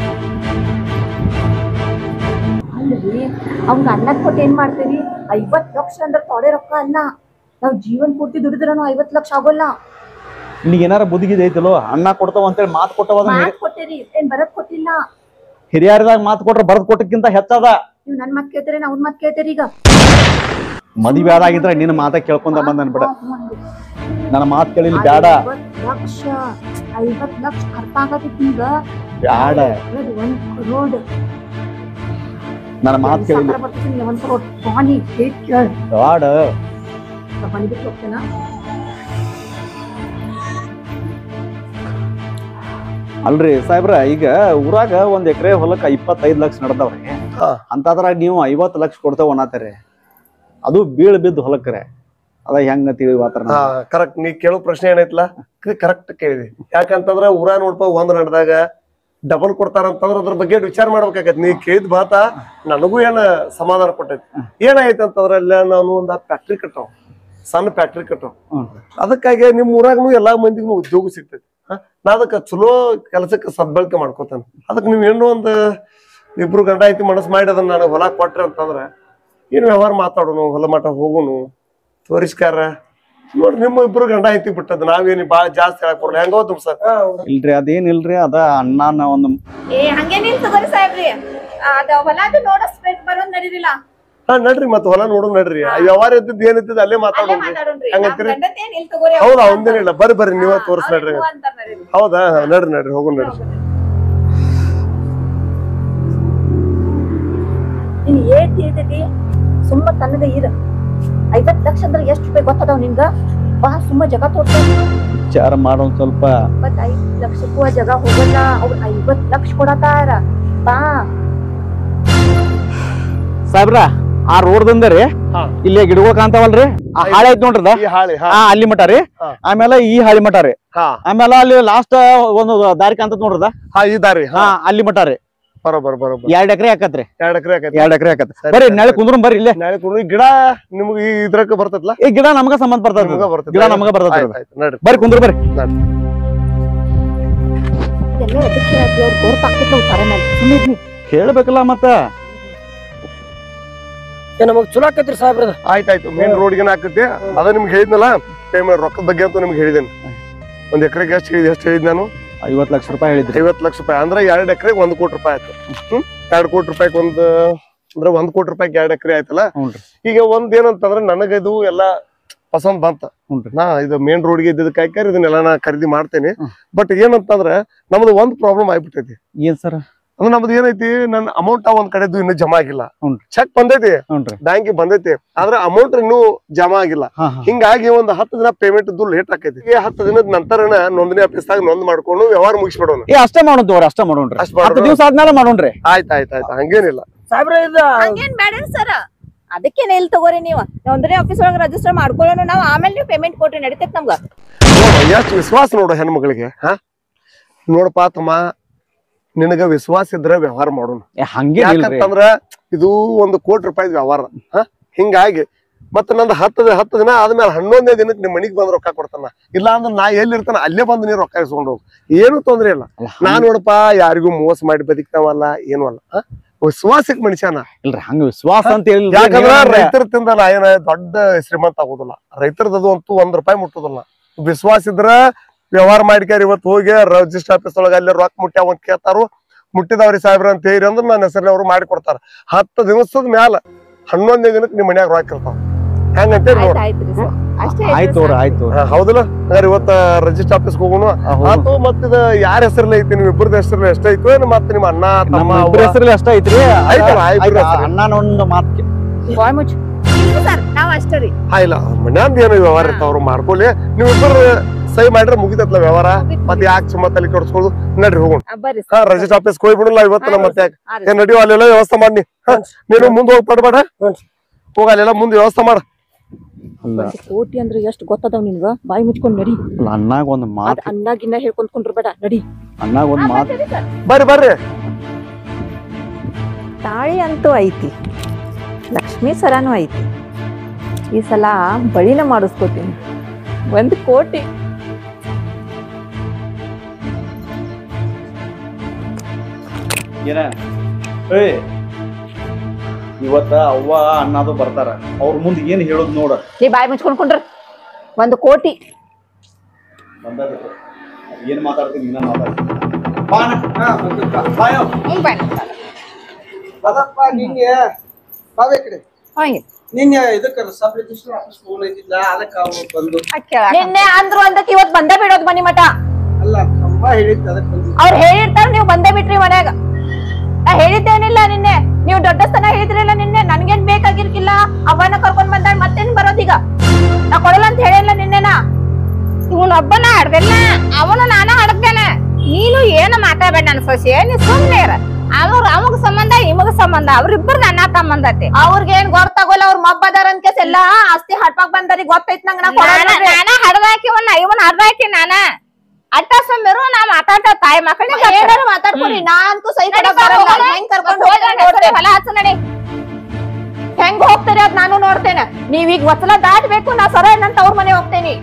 ಅಲ್ರಿ ಅವ್ನ ಅನ್ನಕ್ ಕೊಟ್ಟು ಏನ್ ಮಾಡ್ತೀರಿ ಐವತ್ ಲಕ್ಷ ಅಂದ್ರೆ ತೊಡೆ ರೊಕ್ಕ ಅಲ್ಲ ನಾವ್ ಜೀವನ್ ಪೂರ್ತಿ ದುಡಿದ್ರನು ಐವತ್ ಲಕ್ಷ ಆಗೋಲ್ಲ ನಿನಗೆ ಏನಾರ ಬುದ್ಧಿಗಿದ್ ಐತಿಲೋ ಅಣ್ಣ ಕೊಡ್ತಾವ ಅಂತೇಳಿ ಮಾತು ಕೊಟ್ಟವ ಅದನ್ನ ಹಿರಿ- ಮಾತ್ ಕೊಟ್ಟಿರಿ ಏನ್ ಬರತ್ ಕೊಟ್ಟಿಲ್ಲ ಹಿರಿಯರದಾಗ ಮಾತು ಕೊಟ್ರ ಬರದ್ ಕೊಟ್ಟಕ್ಕಿಂತ ಹೆಚ್ಚದ ನೀವ್ ನನ್ ಮಾತ್ ಕೇಳ್ತೀರಿ ನಾ ಅವ್ನ ಮಾತ್ ಕೇಳ್ತೀರಿ ಈಗ ಮದುವೆ ಆದಾಗಿದ್ರ ನಿನ್ನ ಮಾತ ಕೇಳ್ಕೊಂಡ ಬಂದನ್ ಬಿಡ ನನ್ನ ಮಾತು ಕೇಳಿಲ್ಲ ಬ್ಯಾಡ ಐವತ್ ಲಕ್ಷ ಐವತ್ ಲಕ್ಷ ಅರ್ಥ ಆಗತ್ತಿತ್ತು ಈಗ ಬ್ಯಾಡ ಅದು ಒಂದ್ ಕರೋಡ್ ನನ್ನ ಮಾತು ಕೇಳಿಲ್ಲ ಸಾಕಾರ ಬರ್ತಿದ್ದೀನಿ ಒಂದ್ ಕರೋಡ್ ಪಾನಿ ಹೇಟ್ ಕೇಳ್ ಬ್ಯಾಡ ಮನೆ ಬಿಟ್ಟು ಹೋಗ್ತೇನಾ ಅಲ್ರಿ ಸಾಹೇಬ್ರ ಈಗ ಊರಾಗ ಒಂದ್ ಎಕರೆ ಹೊಲಕ್ಕ ಇಪ್ಪತ್ತೈದ್ ಲಕ್ಷ ನಡ್ದಾವ್ರಿ ಹಾ. ಅಂತದ್ರಾಗ ನೀವು ಐವತ್ತು ಲಕ್ಷ ಕೊಡ್ತೇವ ಅನ್ನತ್ತೀರಿ ಅದು ಬೀಳ್ ಬಿದ್ದು ಹೊಲಕ್ರೆ ಅದ ಹೆಂಗ ತಿಳಿವಾತ್ರ ಹಾ ಕರೆಕ್ಟ್ ನೀ ಕೇಳೋ ಪ್ರಶ್ನೆ ಏನೈತ್ಲ ಕರೆಕ್ಟ್ ಕೇಳಿದಿ ಯಾಕಂತಂದ್ರ ಊರ ನೋಡ್ಪ ಒಂದ್ ನಡೆದಾಗ ಡಬಲ್ ಕೊಡ್ತಾರ ಅಂತಂದ್ರ ಅದ್ರ ಬಗ್ಗೆ ವಿಚಾರ ಮಾಡ್ಬೇಕಾಗತ್ ನೀ ಕೇಳಿದ್ ಬಾತ ನನಗೂ ಏನ ಸಮಾಧಾನ ಕೊಟ್ಟೈತಿ ಏನಾಯ್ತು ಅಂತಂದ್ರ ಅಲ್ಲ ನಾನು ಒಂದ್ ಫ್ಯಾಕ್ಟ್ರಿ ಕಟ್ಟವ್ ಸಣ್ಣ ಫ್ಯಾಕ್ಟ್ರಿ ಕಟ್ಟವ್ ಅದಕ್ಕಾಗಿ ನಿಮ್ ಊರಾಗನು ಎಲ್ಲಾ ಮಂದಿಗೂ ಉದ್ಯೋಗ ಸಿಗ್ತೈತಿ ಹಾ? ನಾ ಅದಕ್ಕ ಚಲೋ ಕೆಲಸಕ್ಕೆ ಸದ್ಬಳಕೆ ಮಾಡ್ಕೋತಾನ ಅದಕ್ಕೆ ನೀವ್ ಏನೋ ಒಂದ್ ಇಬ್ರು ಗಂಡ ಐತಿ ಮನಸ್ ಮಾಡಿ ಅದನ್ನ ನನಗೆ ಹೊಲ ಕೊಟ್ರಿ ಅಂತಂದ್ರ ಏನ್ ವ್ಯವಹಾರ ಮಾತಾಡೋನು ಹೊಲ ಮಠ ಹೋಗುನು ತೋರಿಸ್ಕಾರ ನೋಡ್ರಿ ನಿಮ್ಮ ಇಬ್ರು ಗಂಡ ಐತಿ ಬಿಟ್ಟದ ನಾವೇನಿ ಬಾಳ ಜಾಸ್ತಿ ಹೇಳಕ್ ಬರಲ್ಲ ಹೆಂಗೋ ತುಂಬ ಸರ್ ಇಲ್ರಿ ಅದೇನಿಲ್ರಿ ಅದ ಅಣ್ಣನ ಒಂದು ಏ ಹಂಗೇನಿಲ್ ತಗೋರಿ ಸಾಹೇಬ್ರಿ ಅದ ಹೊಲದು ನೋಡಸ್ಬೇಕು ಬರೋದ್ ನಡೀರಿಲ್ಲ ಹಾ ನಡ್ರಿ ಮತ್ತ ಹೊಲ ನೋಡು ನಡ್ರಿ ಆ ವ್ಯವಹಾರ ಇದ್ದದ್ ಏನಿದ್ದದ ಅಲ್ಲೇ ಅಲ್ಲೇ ಮಾತಾಡೋಣ ಮಾತಾಡೋಣ್ರಿ ಹಂಗಂತೀರಿ? ನಮ್ ಗಂಡದ್ ಏನ್ ಇಲ್ ತಗೋರಿ ಹೌದಾ ಒಂದೇನಿಲ್ಲ ಬರ್ರಿ ಬರ್ರಿ ನೀವ ತೋರ್ಸ್ ನಡ್ರಿ ಅವ್ರು ಅಂತಾರ್ ನಡೀರಿ. ಹೌದಾ ಹಾ, ನಡ್ರಿ ನಡ್ರಿ ಹೋಗೋಣ ನಡ್ರಿ ನೀನ್ ಏನ್ ತಿಳಿದೈತಿ ಸುಮ್ಮ ತನ್ನಗ ಇರ ಐವತ್ ಲಕ್ಷ ಅಂದ್ರೆ ಎಷ್ಟ್ ರೂಪಾಯಿ ಗೊತ್ತದಾವ್ ನಿನ್ಗ ಬಾ ಸುಮ್ಮ ಜಗ ತೋರ್ಸ ವಿಚಾರ ಮಾಡೋ ಸ್ವಲ್ಪ ಇಪ್ಪತ್ತೈದ್ ಲಕ್ಷಕ್ಕೂ ಆ ಜಗ ಹೋಗಲ್ಲ ಅವ್ರ ಐವತ್ ಲಕ್ಷ ಕೊಡತಾರ ಬಾ ಸಾಹೇಬ್ರ ಆ ರೋಡ್ದಿಂದ ರೀ ಹಾ. ಇಲ್ಲಿ ಗಿಡಗಳು ಕಾಣ್ತಾವಲ್ರಿ ಆ ಹಾಳೆ ಐತ್ ನೋಡ್ರಿ ಅದ. ಈ ಹಾಳಿ ಹಾ ಆ ಅಲ್ಲಿ ಮಟ ರೀ ಹಾ. ಆಮೇಲೆ ಈ ಹಾಳಿ ಮಟ ರೀ ಹಾ ಆಮೇಲೆ ಅಲ್ಲಿ ಲಾಸ್ಟ್ ಒಂದು ದಾರಿ ಕಾಣ್ತದ ನೋಡ್ರದ ಹಾ ಈ ದಾರಿ ಹಾ ಹಾ ಅಲ್ಲಿ ಮಟ ರೀ ಬರೋಬರ್ ಬರೋಬರ್ ಎರಡ್ ಎಕರೆ ಹಾಕತ್ರಿ ಎರಡ್ ಎಕರೆ ಆಕೈತಿ ಎರಡ್ ಎಕರೆ ಹಾಕತ್ ಸರಿ, ಬರ್ರಿ ಸರಿ, ನಾಳೆ ಸರಿ. ಕುಂದ್ರ ಬರ್ರಿ ಇಲ್ಲೇ ನಾಳೆ ಕೊಡು ಈ ಗಿಡ ನಿಮ್ಗೆ ಈ ಇದ್ರಕ್ಕ ಬರ್ತೈತ್ಲ ಈ ಗಿಡ ನಮಗ ಸಂಬಂಧ ಬರ್ತದ ನಿಮ್ಗ ಬರ್ತೈತಿ ಗಿಡ ನಮಗ ಬರ್ತದ ಆಯ್ತ್ ಆಯ್ತ್ ನಡ್ರಿ ಬರ್ರಿ ಕುಂದ್ರ ಬರ್ರಿ ಇದೆಲ್ಲ ಎದಕ್ಕೆ ಹೇಳ್ತಿ ಅವ್ರು ಗೋರ್ ಪಾಕಿತ್ತು ತರ ಮೇಲೆ ಸುಮ್ಮನೆ ಕೇಳ್ಬೇಕಲ್ಲ ಮತ್ತ ಏ ನಮಗ್ ಚಲೋ ಆಕೈತ್ರಿ ಸಾಹೇಬ್ರದ ಆಯ್ತಾಯ್ತು ಮೇನ್ ರೋಡ್ಗೆ ಹಾಕೈತಿ ಅದ ನಿಮ್ಗೆ ಹೇಳಿದ್ನಲ್ಲ ಪೇಮೆಂಟ್ ರೊಕ್ಕದ ಬಗ್ಗೆ ಅಂತ ನಿಮ್ಗೆ ಹೇಳಿದ್ದೇನೆ ಒಂದ್ ಎಕರೆಗೆ ಎಷ್ಟು ಹೇಳಿದೆ ಎಷ್ಟು ಹೇಳಿದ್ ನಾನು ಐವತ್ ಲಕ್ಷ ರೂಪಾಯಿ ಹೇಳಿದ್ರಿ ಐವತ್ ಲಕ್ಷ ರೂಪಾಯಿ ಅಂದ್ರೆ ಎರಡ್ ಎಕರೆಗೆ ಒಂದ್ ಕೋಟಿ ರೂಪಾಯಿ ಆಯ್ತು ಹ್ಮ್ ಎರಡ್ ಕೋಟಿ ರೂಪಾಯಿಗೆ ಒಂದ್ ಅಂದ್ರೆ ಒಂದ್ ಕೋಟಿ ರೂಪಾಯಿಗೆ ಎರಡ್ ಎಕರೆ ಆಯ್ತಲ್ಲ ಹ್ಞೂನ್ರಿ ಈಗ ಒಂದ್ ಏನಂತಂದ್ರೆ ನನಗೆ ಇದು ಎಲ್ಲಾ ಪಸಂದ್ ಬಂತ ಹ್ಞೂನ್ರಿ ನಾ ಇದು ಮೇನ್ ರೋಡ್ಗೆ ಇದ್ದದಕ್ಕೆ ಇದನ್ನೆಲ್ಲ ನಾ ಖರೀದಿ ಮಾಡ್ತೇನೆ ಹ್ಮ್. ಬಟ್ ಏನಂತಂದ್ರೆ ನಮ್ದು ಒಂದ್ ಪ್ರಾಬ್ಲಮ್ ಆಗ್ಬಿಟ್ಟೈತಿ ಏನ್ ಸರ್ ಅಂದ್ರೆ ನಮ್ದು ಏನೈತಿ ನನ್ನ ಅಮೌಂಟ್ ಒಂದ್ ಕಡೆದು ಇನ್ನೂ ಜಮಾ ಆಗಿಲ್ಲ ಹ್ಞೂನ್ರಿ. ಚೆಕ್ ಬಂದೈತಿ ಹ್ಞೂನ್ರಿ ಬ್ಯಾಂಕ್ ಬಂದೈತಿ ಆದ್ರೆ ಅಮೌಂಟ್ ಇನ್ನೂ ಜಮಾ ಆಗಿಲ್ಲ ಹಾ ಹಾ ಹಿಂಗಾಗಿ ಒಂದ್ ಹತ್ತು ದಿನ ಪೇಮೆಂಟ್ ಲೇಟ್ ಆಕೈತಿ ಈ ಹತ್ತು ದಿನದ ನಂತರ ನೋಂದಣಿ ಆಫೀಸ್ದಾಗ ನೋಂದ್ ಮಾಡ್ಕೊಂಡು ವ್ಯವಹಾರ ಮುಗಿಸ್ಬಿಡೋಣ ಏ ಅಷ್ಟೇ ಮಾಡೋಣ ತಗೋರಿ ಅಷ್ಟೇ ಮಾಡೋಣ್ರಿ ಅಷ್ಟ್ ಮಾಡೋಣ. ಹತ್ತು ದಿವಸ ಆದ್ಮೇಲೆ ಮಾಡೋಣ್ರಿ ಆಯ್ತ್ ಆಯ್ತ್ ಆಯ್ತ್ ಹಂಗೇನಿಲ್ಲ ಸಾಹೇಬ್ರ ಇದ ಹಂಗೇನ್ ಬೇಡ ಸರ್ ಅದಕ್ಕೇನೆ ಇಲ್ಲಿ ತಗೋರಿ ನೀವು ನೋಂದಣಿ ಆಫೀಸ್ ಒಳಗೆ ರಿಜಿಸ್ಟರ್ ಮಾಡ್ಕೊಳ್ಳೋಣ ನಾವು ಆಮೇಲೆ ನೀವು ಪೇಮೆಂಟ್ ಕೊಟ್ರಿ ನಡೀತೈತಿ ನಮ್ಗ ನೋಡು ಎಷ್ಟು ವಿಶ್ವಾಸ ನೋಡು ಹೆಣ್ಮಗಳಿಗೆ ಹಾ ನೋಡಪ್ಪ ತಮ್ಮ ನಿನಗ ವಿಶ್ವಾಸ ಇದ್ರೆ ವ್ಯವಹಾರ ಮಾಡೋಣ ಏ ಹಂಗೇನ್ ಇಲ್ರಿ ಯಾಕಂತಂದ್ರ ಇದು ಒಂದು ಕೋಟಿ ರೂಪಾಯಿ ವ್ಯವಹಾರ ಹಾ ಹಿಂಗಾಗಿ ಮತ್ತ ನಂದು ಹತ್ತು ಹತ್ತು ದಿನ ಆದ್ಮೇಲೆ ಹನ್ನೊಂದನೇ ದಿನಕ್ಕೆ ನಿಮ್ ಮನಿಗ್ ಬಂದ್ ರೊಕ್ಕ ಕೊಡ್ತಾನ ಇಲ್ಲ ಅಂದ್ರೆ ನಾ ಎಲ್ಲಿರ್ತಾನ ಅಲ್ಲೇ ಬಂದು ನೀನ್ ರೊಕ್ಕ ಇಸ್ಕೊಂಡು ಹೋಗು ಏನು ತೊಂದ್ರೆ ಇಲ್ಲ ಅಲ್ಲ, ನಾ ನೋಡಪ್ಪ ಯಾರಿಗೂ ಮೋಸ ಮಾಡಿ ಬದುಕ್ತಾವಲ್ಲ ಏನು ಅಲ್ಲ ಹಾ? ವಿಶ್ವಾಸಕ್ ಮನುಷ್ಯನ ಇಲ್ರಿ ಹಂಗ ವಿಶ್ವಾಸ ಅಂತ ಹೇಳಿ ಯಾಕಂದ್ರ ರೈತರ ತಿಂದ ನಾ ಏನ ದೊಡ್ಡ ಶ್ರೀಮಂತ ಆಗೋದಿಲ್ಲ ರೈತರದದು ಅಂತೂ ಒಂದ್ ರೂಪಾಯಿ ಮುಟ್ಟೋದಿಲ್ಲ ವಿಶ್ವಾಸ ಇದ್ರ ವ್ಯವಹಾರ ಮಾಡ್ಕ್ಯಾರ ಇವತ್ತು ಹೋಗಿ ರಿಜಿಸ್ಟರ್ ಆಫೀಸ್ ಒಳಗ ಅಲ್ಲಿ ರೊಕ್ಕ ಮುಟ್ಟ್ಯಾವ ಅಂತ ಕೇಳ್ತಾರು ಮುಟ್ಟಿದವ್ರಿ ಸಾಹೇಬ್ರ ಅಂತ ಹೇಳಿ ಅಂದ್ರೆ ನನ್ನ ಹೆಸರಲ್ಲಿ ಅವ್ರು ಮಾಡಿ ಕೊಡ್ತಾರ ಹತ್ತು ದಿವಸದ ಮ್ಯಾಲ ಹನ್ನೊಂದನೇ ದಿನಕ್ಕೆ ನಿಮ್ ಮನ್ಯಾಗ ರೊಕ್ಕ ಇರ್ತಾವ ಹೆಂಗಂತೇಳಿ ಆಯ್ತು ನೋಡ್ರಿ ಆಯ್ತ್ರಿ ಸರ್ ಅಷ್ಟೇ ಆಯ್ತು ಅವ್ರ ಆಯ್ತು ಹಾ, ಹೌದಲ್ಲ ಹಂಗಾರೆ ಇವತ್ತ ರಿಜಿಸ್ಟರ್ ಆಫೀಸ್ ಹೋಗೋಣ ಆತು ಮತ್ತಿದ ಯಾರ ಹೆಸರಲ್ಲಿ ಐತಿ ನಿಮ್ ಇಬ್ಬರದ ಹೆಸರಲ್ಲಿ ಎಷ್ಟೈತು ಏನು ಮತ್ತೆ ನಿಮ್ಮ ಅಣ್ಣ ತಮ್ಮ ನಮ್ಮ ಅವ್ವ? ಇಬ್ಬರ ಹೆಸರಲ್ಲಿ ಅಷ್ಟ ಐತ್ರಿ ಆಯ್ತಲ್ಲ, ಇಬ್ರ ಆಯ್ತು, ಹೆಸರಲ್ಲಿ. ಅಣ್ಣನ ಒಂದು ಮಾತು ಕೇ- ಬಾಯ್ ಮುಚ್ಚು ಸರ್ ನಾವ್ ಅಷ್ಟೇ ರೀ ಹಾ ಇಲ್ಲ ಮನ್ಯಾಂದ ಏನು ವ್ಯವಹಾರ ಇರ್ತಾವ ಅವ್ರು ಮಾಡ್ಕೊಲಿ ನೀವಿಬ್ಬರು ಸಹಿ ಮಾಡ್ರೆ ಮುಗಿತತ್ಲ ವ್ಯವಹಾರ ಮತ್ತೆ ಯಾಕೆ ಸುಮ್ಮ ತಲೆ ಕೆಡಿಸ್ಕೊಳ್ಳೋದು ನಡ್ರಿ ಹೋಗೋಣ ಬರ್ರಿ ಹಾ ರಜಿಸ್ಟರ್ ಆಫೀಸ್ ಹೋಗ್ಬಿಡಲ್ಲ ಇವತ್ತು ನಮ್ಮ ಮತ್ತೆ ಯಾಕೆ ಹಾ ರೀ. ಏನ್ ನಡಿಯೋ ಅಲ್ಲೆಲ್ಲ ವ್ಯವಸ್ಥೆ ಮಾಡಿ ನೀನು ಮುಂದೆ ಹೋಗಿ ಪಡ್ಬೇಡ ಹೋಗ ಅಲ್ಲೆಲ್ಲ ಮುಂದೆ ವ್ಯವಸ್ಥೆ ಮಾಡ ಅಲ್ಲ ಕೋಟಿ ಅಂದ್ರೆ ಎಷ್ಟು ಗೊತ್ತದವ್ ನಿನ್ಗ ಬಾಯಿ ಮುಚ್ಕೊಂಡ್ ನಡಿ ಅಲ್ಲ ಅಣ್ಣಾಗ ಒಂದ್ ಅದ್ ಮಾತ್ ಅನ್ನಾಗಿನ್ನ ಹೇಳ್ಕೊಂಡ್ ಕುಂಡ್ರಬೇಡ ನಡಿ ಅಣ್ಣಾಗ ಒಂದ್ ಮಾತ್ ಬರ್ರಿ ಬರ್ರಿ ತಾಳಿ ಅಂತೂ ಐತಿ ಲಕ್ಷ್ಮೀ ಸರಾನು ಐತಿ ಈ ಸಲ ಬಳಿನ ಮಾಡಿಸ್ಕೋತೀನಿ ಒಂದ್ ಕೋಟಿ ಏನ ಏಯ್ ಇವತ್ತ ಅವ್ವ ಅಣ್ಣದು ಬರ್ತಾರ ಅವ್ರ ಮುಂದೆ ಏನ್ ಹೇಳೋದ್ ನೋಡ ನೀ ಬಾಯಿ ಮುಚ್ಕೊಂಡ್ ಕುಂಡ್ರ ಒಂದ್ ಕೋಟಿ ಬಂದ ಏನ್ ಮಾತಾಡ್ತೀನಿ ನೀನ ಮಾತಾಡ್ತೀನಿ ಬಾ ಅಣ್ಣ. ಹಾ, ಬಂದಪ್ಪ. ಬಾ ಯೋ. ಹ್ಮ್ ಬನ್ನಿ ಅದಪ್ಪ ನಿನ್ನೆ ಬಾವೆ ಕಡೆ ಹೋಗಿ ನಿನ್ನೆ ಇದಕ್ಕೆ ಸಬ್ ರಿಜಿಸ್ಟರ್ ಆಫೀಸ್ ಫೋನ್ ಐತಿಲ್ಲ ಅದಕ್ಕೆ ಅವ್ರು ಬಂದು ನಿನ್ನೆ ಅಂದ್ರು ಅಂದಕ್ ಇವತ್ ಬಂದೇ ಬಿಡೋದ್ ಮನಿ ಮಠ ಅಲ್ಲ ಕಂಬ ಹೇಳಿದ್ದು ಅದಕ್ಕೆ ಬಂದು ಅವ್ರು ಹೇಳಿರ್ತಾರ ನೀವು ಬಂದೇ ಬಿಟ್ರಿ ಮನ್ಯಾಗ ನಾ ಹೇಳಿದ್ದೇನಿಲ್ಲ ನಿನ್ನೆ ನೀವು ದೊಡ್ಡ ಸ್ಥಾನ ಹೇಳಿದ್ರಲ್ಲ ನಿನ್ನೆ ನನ್ಗೇನ್ ಬೇಕಾಗಿರ್ಕಿಲ್ಲ ಅವನ ಕರ್ಕೊಂಡ್ ಬಂದಾಗ ಮತ್ತೇನ್ ಬರೋದೀಗ ನಾ ಕೊಡಲ್ಲ ಅಂತ ಹೇಳಿಲ್ಲ ನಿನ್ನೆನಾ ಇವನೊಬ್ಬನ ಹಡ್ದಿಲ್ಲ ಅವನು ನಾನು ಹಡ್ದೇನೆ ನೀನು ಏನು ಮಾತಾಡ್ಬೇಡ ನನ್ನ ಸೊಸೆ ನೀ ಸುಮ್ನೆ ಇರ ಅವ್ರ ಅಮಗ ಸಂಬಂಧ ಇಮಗ ಸಂಬಂಧ ಅವ್ರಿಬ್ಬರು ನನ್ನ ಸಂಬಂಧತೆ ಅವ್ರಿಗೇನ್ ಗೊತ್ತಾಗೋಲ್ಲ ಅವ್ರ ಮಬ್ಬದಾರ ಅಂತ ಕೇಸ್ ಎಲ್ಲ ಆಸ್ತಿ ಹಡ್ಪಾಕ್ ಬಂದರಿ ಗೊತ್ತೈತ್ ನಂಗ ನಾ ಕೊಡಲ್ಲ ನಾನ ನೋಡ್ರಿ. ನಾನ ಹಡ್ದಾಕಿ ಇವನ್ನ ಇವನ್ ಹಡ್ದಾಕಿ ನಾನ ಅಟ್ಟ ಸುಮ್ಮಿರು ನಾ ಮಾತಾಡ್ತಾ ತಾಯಿ ಮಕ್ಕಳಿಗೆ ಏನಾರ ಮಾತಾಡ್ಕೊರಿ ನಾ ಅಂತೂ ಸೈ ನಡಿ ಕೊಡಕ್ ಬಾ, ಬರಲ್ಲ ಹೋಗೋಣ. ಹೆಂಗ್ ಕರ್ಕೊಂಡ್ ಹೋಗೋಣ, ಹೋಗ್ತಾನೆ ಹೆಸರು ನೋಡ್ತೇನೆ. ಹೊಲ ಹಚ್ಚು ನಡಿ ಹೆಂಗ್ ಹೋಗ್ತಾರೆ ಅದ್ ನಾನು ನೋಡ್ತೇನೆ ನೀವೀಗ ವಚನ ದಾಟ್ಬೇಕು ನಾ ಸರ ಏನಂತ ಅವ್ರ ಮನೆ ಹೋಗ್ತೇನಿ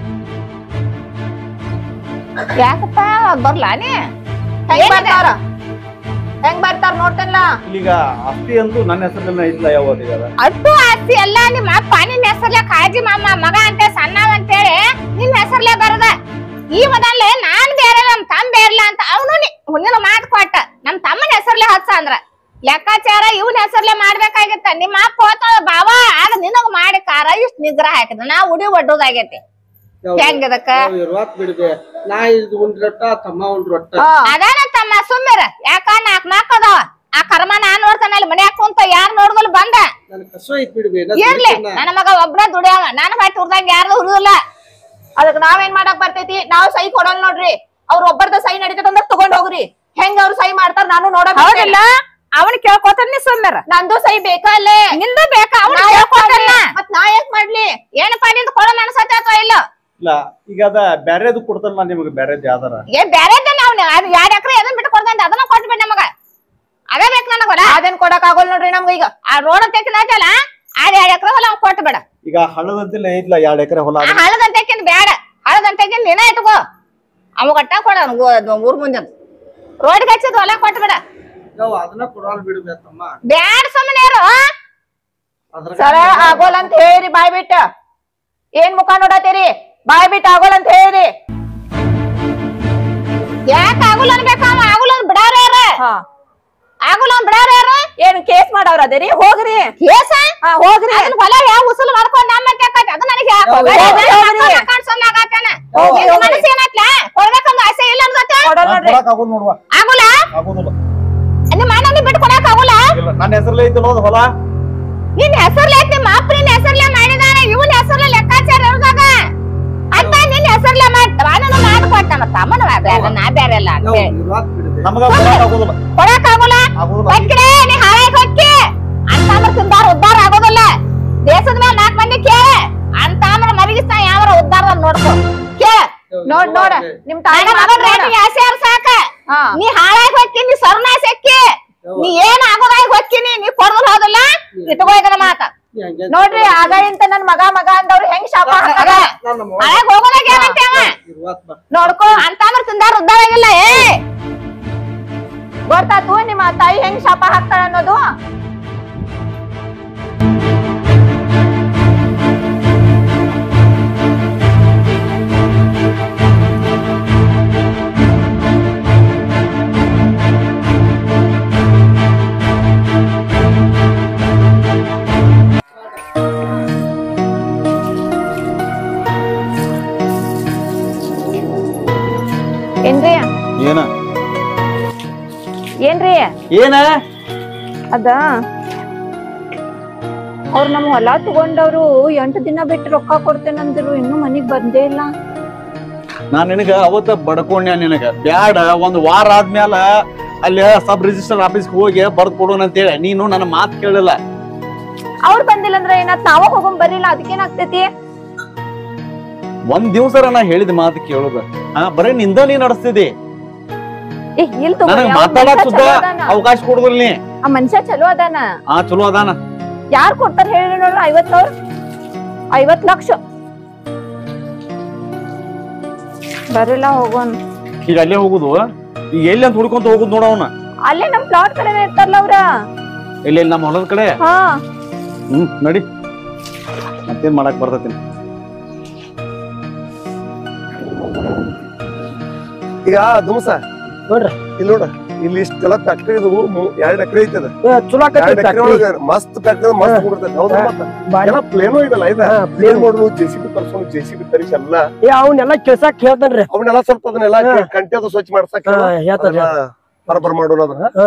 ಯಾಕಪ್ಪ ಬರ್ಲಾ ನೀ ಹೆಂಗ್ ಬರ್ತಾರ ಹೆಂಗ್ ಬರ್ತಾರ ನೋಡ್ತೇನಲ್ಲ ಈಗ ಆಸ್ತಿ ಅಂತೂ ನನ್ನ ಹೆಸರಲ್ಲಿ ಐತ್ಲ ಯಾವತ್ತಿಗಾರ ಅಟ್ಟು ಆಸ್ತಿ ಎಲ್ಲ ನಿಮ್ಮ ಅಪ್ಪ ನಿನ್ನ ಹೆಸರ್ಲೆ ಕಾಳಜಿ ಮಾಮ ಮಗ ಅಂತ ಸಣ್ಣವ ಅಂತೇಳಿ ನಿನ್ನ ಹೆಸರ್ಲೆ ಬರದ ಈ ಮೊದಲೇ ನಾನ್ ಬೇರೆ ನಮ್ ತಮ್ಮ ಬೇರ್ಲ ಅಂತ ಅವನು ನಿನ್ನ ಮಾತು ಕೊಟ್ಟ ನಮ್ ತಮ್ಮನ ಹೆಸರ್ಲೆ ಹಚ್ಚ ಅಂದ್ರ ಲೆಕ್ಕಾಚಾರ ಇವನ್ ಹೆಸರ್ಲೆ ಮಾಡ್ಬೇಕಾಗಿತ್ತ ನಿಮ್ಮ ಅಪ್ಪ ಹೋತ ಬಾವ ಆಗ ನಿನಗ್ ಮಾಡಿ ಕಾರ ಇಷ್ಟ ನಿಗ್ರಹ ಹಾಕಿದ ನಾ ಉಡಿ ಒಡ್ಡೋದಾಗೈತಿ ಹೆಂಗದಕ್ಕ ಇರುವತ್ ಬಿಡ್ಬೆ ನಾ ಇದು ಒಂದ್ ರೊಟ್ಟ ತಮ್ಮ ಒಂದ್ ರೊಟ್ಟ ಅದಾನ ತಮ್ಮ ಸುಮ್ಮಿರ ಯಾಕ ನಾಕ್ ನಾಕ್ ಅದಾವ ಆ ಕರ್ಮ ನಾನ್ ನೋಡ್ತಾನ ಅಲ್ಲಿ ಮನ್ಯಾಗ ಕುಂತ ಯಾರ್ ನೋಡ್ದಲ್ ಬಂದ ನನ್ ಕಸು ಐತ್ ಬಿಡ್ಬೆ ನಾ ಇರ್ಲಿ ದುಡಿತೇನ. ನನ್ನ ಮಗ ಒಬ್ರ ದುಡಿಯವ ನಾನು ಹೊಟ್ಟೆ ಹುರ್ದಂಗ ಯಾರ್ದು ಹುರಿದಿಲ್ಲ ಅದಕ್ ನಾವೇನ್ ಮಾಡಕ್ ಬರ್ತೈತಿ ನಾವ್ ಸೈ ಕೊಡಲ್ ನೋಡ್ರಿ ಅವ್ರ ಒಬ್ಬರದ ಸೈ ನಡೀತದ ಅಂದ್ರ ತಗೊಂಡ್ ಹೋಗ್ರಿ ಹೆಂಗ್ ಅವ್ರ ಸೈ ಮಾಡ್ತಾರ ನಾನು ನೋಡಕ್ ಹೌದಿಲ್ಲ ಅವನ್ ಕೇಳ್ಕೊತಾನ ನೀ ಸುಮ್ಮರ ನಂದು ಸೈ ಬೇಕಾ ಅಲ್ಲೇ ನಿಂದು ಬೇಕಾ ಅವ್ನ ನಾ ಯಾಕ್ ಕೇಳ್ಕೊತಾನ ಮಾಡ್ಲಿ? ಮತ್ ನಾ ಯಾಕ್ ಮಾಡ್ಲಿ ಏನಪ್ಪಾ ನಿಂದ ಕೊಡ ಮನಸ್ಸತ್ತ ಅಥವಾ ಇಲ್ಲ ಇಲ್ಲ ಈಗ ಅದ ಬ್ಯಾರೆದು ಕೊಡ್ತಾನ ನಾ ನಿಮಗೆ ಬ್ಯಾರೆದ್ ಯಾವ್ದಾರ ಏ ಬೇರೆದನ್ನ ಅವ್ನ ಅದ್ ಎರಡ್ ಎಕರೆ ಅದನ್ನ ಬಿಟ್ಟು ಕೊಡ್ದಂತ ಅದನ್ನ ಕೊಟ್ಬಿಡ್ ನಮಗ ಅದೇ ಬೇಕು ನನಗಲ್ಲ ಅದೇನ್ ಕೊಡಕ್ ಆಗೋಲ್ ನೋಡ್ರಿ ನಮ್ಗ ಈಗ ಆ ರೋಡ್ ತೆಕ್ಕಿನಾಚಲ್ಲ ಅದ್ ಎರಡ್ ಎಕರೆ ಹೊಲ ಅವ್ನ್ ಕೊಟ್ಬಿಡ ಈಗ ಹಳ್ಳದಂತಿಲ್ಲ ಐತ್ಲ ಎರಡ್ ಎಕರೆ ಹೊಲ ಆ ಹಳದಂತೆಕಿನ್ ಬೇಡ ಹಳದಂತೆಕಿನ್ ನೀನ ಇಟ್ಕೋ ಅಮಗಟ್ಟ ಕೊಡ ಅವ್ನ್ಗ್ ಊರ್ ಮುಂದೆ ರೋಡ್ ಹಚ್ಚಿದ್ ಹೊಲ ಕೊಟ್ಬಿಡ ಯವ್ವ, ಅದನ್ನ ಕೊಡವಲ್ ಬಿಡ್ಬೆ ತಮ್ಮ ಬ್ಯಾಡ ಸುಮ್ಮನೆ ಇರು ಅದ್ರ ಸರ ಆಗೋಲ್ ಅಂತ ಹೇಳಿರಿ ಬಾಯ್ ಬಿಟ್ಟ ಏನ್ ಮುಖ ನೋಡತ್ತೀರಿ ಬಾಯ್ ಬಿಟ್ಟ ಆಗೋಲ್ ಅಂತ ಹೇಳಿರಿ ಯಾಕ ಆಗುಲ್ಲ ಅನ್ಬೇಕ ಅವ ಆಗುಲ್ಲ ಅಂದ್ ಬಿಡಾರ ಯಾರ ಹಾ ಆಗುಲ್ಲ ಅಂದ್ ಬಿಡಾರ ಯಾರು ಏನ್ ಕೇಸ್ ಮಾಡವ್ರ ಅದೇರಿ ಹೋಗ್ರಿ ಕೇಸ ಹಾ ಹೋಗ್ರಿ ಅದನ್ನ ಹೊಲ ಯಾವ ಉಸುಲು ಮಾಡ್ಕೊಂಡ್ ನಮ್ಮ ಕೇಳ್ಕೈತಿ ಅದು ನನಗೆ ಯಾಕೆ ಹೋಗ್ರಿ, ಹೋಗ್ರಿ. ಹೋಗಿ, ಹೋಗ್ರಿ. ಮನಸ್ಸು ಏನತ್ಲ ಕೊಡ್ಬೇಕಂದ ಆಸೆ ಇಲ್ಲ ಅನ್ಸತ್ತ ಕೊಡೋಲ್ ನೋಡ್ರಿ ಕೊಡಕ್ ಆಗೋದ್ ನೋಡುವ ಆಗುಲ್ಲ ಆಗೋದಿಲ್ಲ ನಿಮ್ಮ ಅಣ್ಣ ಬಿಟ್ಟು ಕೊಡಕ್ ಆಗುಲ್ಲ ಇಲ್ಲ ನನ್ನ ಹೆಸರಲ್ಲೇ ಐತಲ್ಲ ಅದು ಹೊಲ ನಿನ್ ಹೆಸರ್ಲೆ ಐತಿ ನಿಮ್ಮ ಅಪ್ಪನ ಹೆಸರ್ಲೆ ಮಾಡಿದಾನೆ ಇವನ್ ಹೆಸರ್ಲೆ ಲೆಕ್ಕಾಚಾರ ಇರ್ದಾಗ ಅಂತ ನಿನ್ ಹೆಸರ್ಲೆ ಮಾಡ್ ನಾನು ಮಾತು ಕೊಟ್ಟ ನಮ್ಮ ತಮ್ಮನ ಬೇರೆ ನಾ ಬೇರೆ ಅಲ್ಲ ಅಂತ ಯವ್ವ, ಹೇಳಿ ಇರುವತ್ ಬಿಡ್ಬೆ ನಮಗ ಕೊಡಕ್ ಆಗೋದಿಲ್ಲ ಕೊಡಕ್ ಆಗುಲ್ಲ ಆಗೋದಿಲ್ಲ ಹೊಕ್ಕಿಡೆ ನೀ ಹಾಳಾಗಿ ಹೊಕ್ಕಿ ಅಂತ ತಿಂದಾರ ಉದ್ದಾರ ಆಗೋದಿಲ್ಲ ದೇಶದ ಮೇಲೆ ನಾಲ್ಕು ಮಂದಿ ಕೇಳ ಅಂತ ಆಮ್ರ ಮಲಗಿಸ್ತಾ ಯಾವ್ರ ಉದ್ದಾರ ನೋಡ್ಕೊ ಕೇಳ ನೋಡ್ ನೋಡ ನಿಮ್ ತಾಯಿ ನನ್ನ ಮಗನ್ ರೇಟಿಗೆ ಆಸೆ ಆರ್ ಸಾಕ ಹಾ. ನೀ ಹಾಳಾಗಿ ಹೊಕ್ಕಿ ನೀ ಸರ್ನ ಸೆಕ್ಕಿ ನೀ ಏನ್ ಆಗೋದಾಗಿ ಹೊಕ್ಕಿನಿ ನೀ ಕೊಡೋದ್ ಹೋದಲ್ಲ ಇಟ್ಕೋ ಇದನ್ನ ಮಾತ ನೀ ಹಂಗೆ ನೋಡ್ರಿ ಆಗಳಿಂತ ನನ್ ಮಗ ಮಗ ಅಂದವ್ರು ಹೆಂಗ್ ಶಾಪ ಹಾಕದ ನನ್ನ ಮಗ ಹಾಳಾಗಿ ಹೋಗೋದಾಗ ಏನಂತೆ ಅವ ಇರುವತ್ ಬಾ ನೋಡ್ಕೊ ಅಂತ ತಿಂದಾರ ಉದ್ದಾರ ಆಗಿಲ್ಲ ಏ ಗೊತ್ತಾತು ನಿಮ್ಮ ತಾಯಿ ಹೆಂಗ್ ಶಾಪ ಹಾಕ್ತಾಳ ಅನ್ನೋದು ಏನ್ರಿ ಏನ ಏನ್ರಿ ಏನ ಅದ ಅವ್ರ ನಮ್ ಹೊಲ ತಗೊಂಡವ್ರು ಎಂಟು ದಿನ ಬಿಟ್ಟು ರೊಕ್ಕ ಕೊಡ್ತೇನಂದ್ರು ಇನ್ನು ಮನಿಗ್ ಬಂದೇ ಇಲ್ಲ ನಾನ್ ನಿನಗ ಅವತ್ತ ಬಡ್ಕೊಂಡ್ಯ ನಿನಗ ಬ್ಯಾಡ ಒಂದ್ ವಾರ ಆದ್ಮೇಲ ಅಲ್ಲಿ ಸಬ್ ರಿಜಿಸ್ಟರ್ ಆಫೀಸ್ ಹೋಗಿ ಬರ್ದ್ ಕೊಡೋಣ ಅಂತೇಳಿ ನೀನು ನನ್ನ ಮಾತ್ ಕೇಳಿಲ್ಲ ಅವ್ರು ಬಂದಿಲ್ಲ ಅಂದ್ರೆ ಏನಾತ್ ನಾವ ಹೋಗೋನ್ ಬರಿಲ್ಲ ಅದಕ್ಕೇನಾಗ್ತೈತಿ ಒಂದ್ ದಿವ್ಸರ ನಾ ಹೇಳಿದ ಮಾತು ಕೇಳುದ ಹಾ ಬರೀ ನಿಂದ ನೀ ನಡೆಸ್ತಿದಿ ಏ ಇಲ್ ತಗೋ ನನಗ್ ಯಾವ ಮಾತಾಡಕ್ ಮನುಷ್ಯ ಸುದ್ದ ಚಲೋ ಅದಾನ. ಅವಕಾಶ ಕೊಡುದಿಲ್ಲ ನೀ ಆ ಮನುಷ್ಯ ಚಲೋ ಅದಾನ ಆ ಚಲೋ ಅದಾನ ಯಾರ್ ಕೊಡ್ತಾರ ಹೇಳಿ ನೋಡ್ರ ಐವತ್ ಸಾವಿರ ಐವತ್ ಲಕ್ಷ ಬರಿಲ್ಲ ಹೋಗೋನ್ ಈಗ ಅಲ್ಲೇ ಹೋಗುದು ಈಗ ಎಲ್ಲಿ ಅಂತ ಹುಡ್ಕೊಂತ ಹೋಗುದು ನೋಡ ಅವನ ಅಲ್ಲೇ ನಮ್ ಪ್ಲಾಟ್ ಕಡೆನೇ ಇರ್ತಾರಲ್ಲ ಅವ್ರ ಎಲ್ಲಿ ಎಲ್ಲಿ ನಮ್ಮ ಹೊಲದ ಕಡೆ ಹಾ ಹ್ಮ್ ನಡಿ ಮತ್ತೇನ್ ಮಾಡಕ್ ಬರ್ತೈತಿ ಈಗ ದುಮ್ಸ ನೋಡ್ರಿ. ಇಲ್ಲಿ ನೋಡ ಇಲ್ಲಿ ಇಷ್ಟೆಲ್ಲ ಫ್ಯಾಕ್ಟ್ರಿ ಇದು ಮೂ- ಎರಡ್ ಎಕರೆ ಐತದ ಏ, ಚಲೋ ಎರಡ್ ಆಕೈತಿ ಎಕರೆ ಒಳಗ ಮಸ್ತ್ ಫ್ಯಾಕ್ಟ್ರಿ ಮಸ್ತ್ ಕುಡಿರ್ತೈತಿ ಹೌದಾ ಹಾ. ಮತ್ತ ಬಾರಿ. ಎಲ್ಲ ಪ್ಲೇನು ಇದಲ್ಲ ಇದ ಹಾ, ಪ್ಲೇನ್ ಮಾಡೋದು ಜೆಸಿಬಿ ತರ್ಸೋನು ಜೆಸಿಬಿ ತರಿಸಿ ಎಲ್ಲ ಏ ಅವನ್ನೆಲ್ಲ ಕೆಲ್ಸಕ್ ಹೇಳ್ತಾನ್ರಿ ಅವನ್ನೆಲ್ಲ ಸ್ವಲ್ಪ ಅದನ್ನೆಲ್ಲ ಹಾ. ಕಂಟಿ ಅದು ಸ್ವಚ್ಛ ಮಾಡ್ಸಕ್ ಹಾ, ಹೇಳ್ತಾನ್ರಿ ಬರಬರ್ ಮಾಡೋಣ ಅದನ್ನ ಹಾ.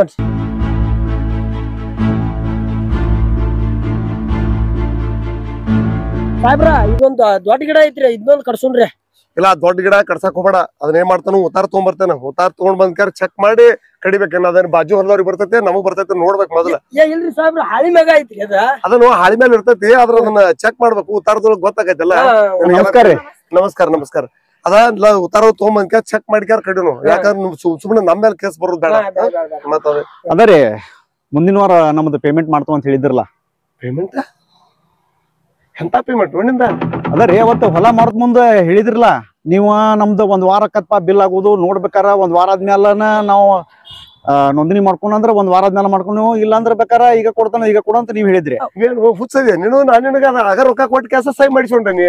ಸಾಹೇಬ್ರ ಇದೊಂದ್ ದೊಡ್ಡ ಗಿಡ ಐತ್ರಿ ಇದನ್ನೊಂದ್ ಕಡ್ಸುನ್ರಿ ಇಲ್ಲ ದೊಡ್ಡ ಗಿಡ ಕಡ್ಸಕ್ ಹೋಗ್ಬೇಡ ಅದನ್ನ ಏನ್ ಮಾಡ್ತಾನ ಉತ್ತಾರ ತಗೊಂಬರ್ತಾನ ಉತ್ತಾರ ತಗೊಂಡ್ ಬಂದ್ಕಾರ ಚೆಕ್ ಮಾಡಿ ಕಡಿಬೇಕೇನ ಅದನ್ನ ಬಾಜು ಹೊಲದವ್ರಿಗೆ ಬರ್ತೈತೆ ನಮಗ್ ಬರ್ತೈತೆ ನೋಡ್ಬೇಕು ಮೊದಲ ಏ ಇಲ್ರಿ ಸಾಹೇಬ್ರ ಹಾಳಿ ಮ್ಯಾಗ ಐತ್ರಿ ಅದ ಅದನ್ನು ಹಾಳಿ ಮೇಲೆ ಇರ್ತೈತಿ ಆದ್ರ ಅದನ್ನ ಚೆಕ್ ಮಾಡ್ಬೇಕು ಉತ್ತಾರದೊಳಗ್ ಗೊತ್ತಾಗೈತಲ್ಲ ಹಾ, ನಮಸ್ಕಾರ ರೀ ನಮಸ್ಕಾರ ನಮಸ್ಕಾರ ಅದ ಉತ್ತಾರ ತಗೊಂಬಂದ್ಕ ಚೆಕ್ ಮಾಡಿಕ್ಯಾರ ಕಡಿನು ಯಾಕಂದ್ರೆ ಸುಮ್ಮನೆ ನಮ್ಮ ಮೇಲೆ ಕೇಸ್ ಬರೋದು ಬೇಡ ಹಾ, ಬ್ಯಾಡ, ಬ್ಯಾಡ, ಬ್ಯಾಡ. ಮತ್ತ ಅದ ಅದರಿ ಮುಂದಿನ ವಾರ ನಮ್ದು ಪೇಮೆಂಟ್ ಮಾಡ್ತು ಅಂತ ಹೇಳಿದ್ರಲ್ಲ ಪೇಮೆಂಟ್ ಎಂತ ಪೇಮೆಂಟ್ ಒಣ್ಣಿಂದ ಅದರಿ ಅವತ್ತು ಹೊಲ ಮಾಡದ್ ಮುಂದೆ ಹೇಳಿದ್ರಲ್ಲ ನೀವು ನಮ್ದು ಒಂದ್ ವಾರ ಕತ್ಪ ಬಿಲ್ ಆಗುದು ನೋಡ್ಬೇಕಾರ ಒಂದ್ ವಾರ ಆದ್ಮೇಲನ ನಾವು ಆ, ನೋಂದಣಿ ಮಾಡ್ಕೊಂಡ್ರ ಒಂದ್ ವಾರ ಆದ್ಮೇಲೆ ಮಾಡ್ಕೊಂಡು ಇಲ್ಲ ಅಂದ್ರೆ ಬೇಕಾರ ಈಗ ಕೊಡ್ತಾನ ಈಗ ಕೊಡು ಅಂತ ನೀವ್ ಹೇಳಿದ್ರಿ ಏನು ಹುಚ್ಚದೆ ನೀನು ನಾನು ನಿನಗ ಆಗ ರೊಕ್ಕ ಕೊಟ್ಟು ಕೆಲಸ ಸೈ ಮಾಡಿಸ್ಕೊಂಡ ನೀ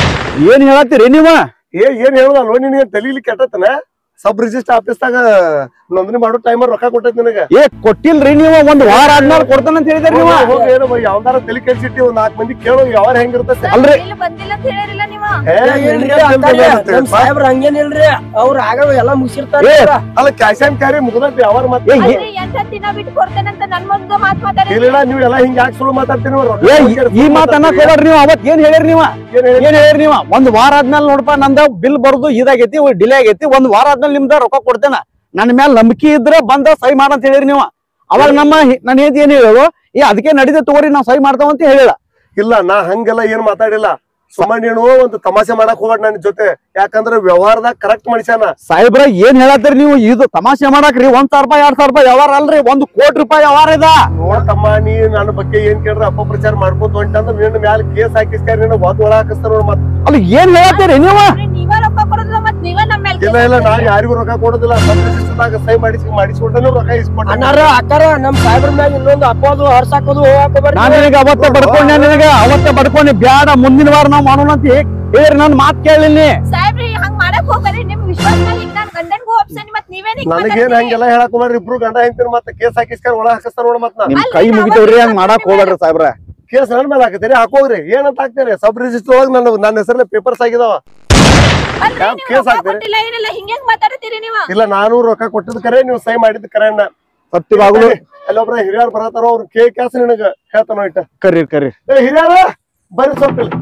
ಏನ್ ಹೇಳತ್ತೀರಿ ನೀವ ಏ ಏನ್ ಹೇಳುದಲ್ವ ನಿನಗೆ ತಲೀಲಿ ಕೆಟ್ಟತನ ಸಬ್ ರಿಜಿಸ್ಟರ್ ಆಫೀಸ್ದಾಗ ನೋಂದಣಿ ಮಾಡೋ ಟೈಮರ್ ರೊಕ್ಕ ಕೊಟ್ಟೈತಿ ನಿನಗ ಏ ಕೊಟ್ಟಿಲ್ರಿ ನೀವು ಒಂದ್ ವಾರ ಆದ್ಮೇಲೆ ಕೊಡ್ತಾನ ಅಂತ ಹೇಳಿದ್ರಿ ನೀವ ಹೋಗಿ ಹೋಗಿ ಏನೋ ಯಾವ್ದಾರ ತಲೆ ಕೆಲ್ಸಿಟ್ಟಿ ಒಂದ್ ನಾಲ್ಕು ಮಂದಿ ಕೇಳೋ ಯಾವ ಹೆಂಗಿರ್ತೈತೆ ಅಲ್ರಿ. ಇಲ್ಲಿ ಬಂದಿಲ್ಲ ಅಂತ ಹೇಳಿರಿಲ್ಲ ನೀವ ಏ, ಏ, ಇಲ್ರಿ ನಿನಗೆ ಅಂತಾನೆ, ತಿಳಿದಿರ್ತೈತೆ. ನಮ್ ಸಾಹೇಬ್ರ ಹಂಗೇನಿಲ್ರಿ ಅವ್ರ ಆಗ ಎಲ್ಲ ಮುಗಿಸಿರ್ತಾರ ಏ, ಅಲ್ಲ ಕ್ಯಾಶ್ ಆನ್ ಕ್ಯಾರಿ ಮುಗ್ದೈತಿ ಯಾವ ಮತ್ತೆ ಏ, ಏ, ಅಲ್ರಿ ಎಂಟ ದಿನ ಬಿಟ್ಟು ಕೊಡ್ತೇನಂತ ನನ್ ಮುಂದೆ ಮಾತ್ ಮಾತಾಡಿ ಇಲ್ಲ ನೀವು ಎಲ್ಲ ಹಿಂಗ ಯಾಕೆ ಸುಳ್ಳು ಮಾತಾಡ್ತೀನಿ ಏ, ಈ- ಈ ಮಾತನ್ನ ಕೊಡ್ರಿ ನೀವು ಅವತ್ ಏನ್ ಹೇಳಿರಿ ನೀವ ಏನ್ ಹೇಳಿರಿ ನೀವ ಒಂದ್ ವಾರ ಆದ್ಮೇಲೆ ನೋಡಪ್ಪ ನಂದ ಬಿಲ್ ಬರುದು ಇದಾಗೈತಿ ಡಿಲೇ ಆಗೈತಿ ಒಂದ್ ವಾರ ಆದ್ಮೇಲೆ ನಿಮ್ದ ರೊಕ್ಕ ಕೊಡ್ತೇನ ನನ್ನ ಮೇಲೆ ನಂಬಿಕೆ ಇದ್ರೆ ಬಂದ ಸಹಿ ಮಾಡಂತ ಹೇಳಿರಿ ನೀವು ಅವಾಗ ನಮ್ಮ ಹಿ- ನನ್ನ ಏನ್ ಏನ್ ಹೇಳೋದು ಏ ಅದಕ್ಕೆ ನಡೀದೆ ತಗೋರಿ ನಾವ್ ಸಹಿ ಮಾಡ್ತಾವ ಅಂತ ಹೇಳಿಲ್ಲ ಇಲ್ಲ ನಾ ಹಂಗೆಲ್ಲ ಏನ್ ಮಾತಾಡಿಲ್ಲ ಸುಮ್ಮನೆ ನೀನು ಒಂದು ತಮಾಷೆ ಮಾಡಕ್ ಹೋಗ್ಬೇಡ ನನ್ನ ಜೊತೆ ಯಾಕಂದ್ರೆ ವ್ಯವಹಾರದಾಗ ಕರೆಕ್ಟ್ ಮನುಷ್ಯನ ಸಾಹೇಬ್ರ ಏನ್ ಹೇಳತ್ತೀರಿ ನೀವು ಇದು ತಮಾಷೆ ಮಾಡಾಕ್ರಿ ಒಂದ್ ಸಾವಿರ ರೂಪಾಯಿ ಎರಡ್ ಸಾವಿರ ರೂಪಾಯಿ ವ್ಯವಹಾರ ಅಲ್ರಿ ಒಂದ್ ಕೋಟಿ ರೂಪಾಯಿ ವ್ಯವಹಾರ ಇದ ನೋಡ್ತಮ್ಮ ನೀ ನನ್ನ ಬಗ್ಗೆ ಏನ್ ಕೇಳ್ರ ಅಪಪ್ರಚಾರ ಮಾಡ್ಕೊಂತ ಹೊಂಟಂದ್ರೆ ನಿನ್ನ ಮ್ಯಾಲ ಕೇಸ್ ಹಾಕಿಸ್ಕಾರ ನಿನ್ನ ಒದ್ ಒಳ ಹಾಕಿಸ್ತಾರ ನೋಡ್ ಮತ್ತ್ ಅಲ್ಲಿ ಏನ್ ಹೇಳತ್ತೀರಿ ನೀವು ನೀವ ರೊಕ್ಕ ಕೊಡೋದಿಲ್ಲ ಮತ್ ನೀವ ನಮ್ಮ ಮೇಲೆ ಇಲ್ಲ ಇಲ್ಲ ನಾ ಯಾರಿಗೂ ರೊಕ್ಕ ಕೊಡೋದಿಲ್ಲ ಸಬ್ ರಿಜಿಸ್ಟರ್ದಾಗ ಸೈ ಮಾಡಿಸಿ ಮಾಡಿಸ್ಕೊಂಡನು ರೊಕ್ಕ ಇಸ್ಕೊಂಡ ಅನ್ನಾರ ಅಕ್ಕಾರ ನಮ್ ಸಾಹೇಬ್ರ ಮ್ಯಾಗ ಇನ್ನೊಂದು ಅಪ್ಪದು ಹರ್ಸಾಕೋದು ಹೋಗಾಕ ನಾನ್ ನಿನಗೆ ಅವತ್ತೇ ಬಡ್ಕೊಂಡೆ ನಿನಗೆ ಅವತ್ತೇ ಬಡ್ಕೊಂಡೆ ಬ್ಯಾಡ ಮುಂದಿನ ವಾರ ನಾವ್ ಮಾಡೋಣ ಅಂತ ಹೇ- ಹೇಳ್ರಿ ನನ್ ಮಾತ್ ಕೇಳಿಲ್ಲ ಸಾಹೇಬ್ರಿ ಹಂಗ್ ಮಾಡಕ್ ಹೋಗ್ಬೇಡ್ರಿ ನಿಮ್ ವಿಶ್ವಾಸ ಮೇಲೆ ಈಗ ನಾನ್ ಗಂಡನ್ಗೂ ಒಪ್ಸೇನಿ ಮತ್ ನೀವೇನ್ ಹಿಂಗ್ ನನಗೇನ್ ಮಾತಾಡ್ತೀರಿ? ಹಂಗೆಲ್ಲ ಹೇಳಕ್ ಹೋಗ್ಬೇಡ್ರಿ ಇಬ್ರು ಗಂಡ ಹೆಂಡ್ತಿರ್ ಮತ್ತೆ ಕೇಸ್ ಹಾಕಿಸ್ಕಾರ ಒಳ ಹಾಕಿಸ್ತಾರ ನೋಡ್ ಮತ್ ನಾ ನಿಮ್ ಅಲ್ರಿ, ಕೈ ನಾವ್ ಮುಗಿತೇವ್ರಿ ಹಂಗ್ ಅವತ್ತಿನ ಮಾಡಕ್ ಹೋಗ್ಬೇಡ್ರಿ ಸಾಹೇಬ್ರ ಕೇಸ್ ನನ್ ಮೇಲೆ ಹಾಕಿತೀರಿ ಹಾಕೋಗ್ರಿ ಏನಂತ ಹಾಕ್ತೀರಿ ಸಬ್ ರಿಜಿಸ್ಟರ್ ಒಳಗ್ ನನ್ನ ನನ್ನ ಹೆಸರಲ್ಲಿ ಪೇಪರ್ಸ್ ಆಗಿದಾವ ಅಲ್ರಿ, ಯಾವ ನೀವ್ ಕೇಸ್ ರೊಕ್ಕ ಹಾಕ್ತೀರಿ? ಕೊಟ್ಟಿಲ್ಲ ಏನಿಲ್ಲ ಹಿಂಗ್ಯಾಂಗ್ ಮಾತಾಡ್ತೀರಿ ನೀವು ಇಲ್ಲ ನಾನು ರೊಕ್ಕ ಕೊಟ್ಟಿದ್ ಕರೆ ನೀವು ಸೈ ಮಾಡಿದ್ ಕರೆ ಅಣ್ಣ ಸತ್ಯ ಬಾಗುಲು ಅಲ್ಲೊಬ್ರ ಹಿರಿಯರ್ ಬರತಾರ ಅವ್ರ ಕೇ ಕ್ಯಾಸ್ ನಿನಗ ಹೇಳ್ತಾನ ಇಟ್ಟ ಕರಿ ಕರಿ ಏ ಹಿರಿಯರ ಬರ್ರಿ ಸ್ವಲ್ಪ ಇಲ್ಲಿ.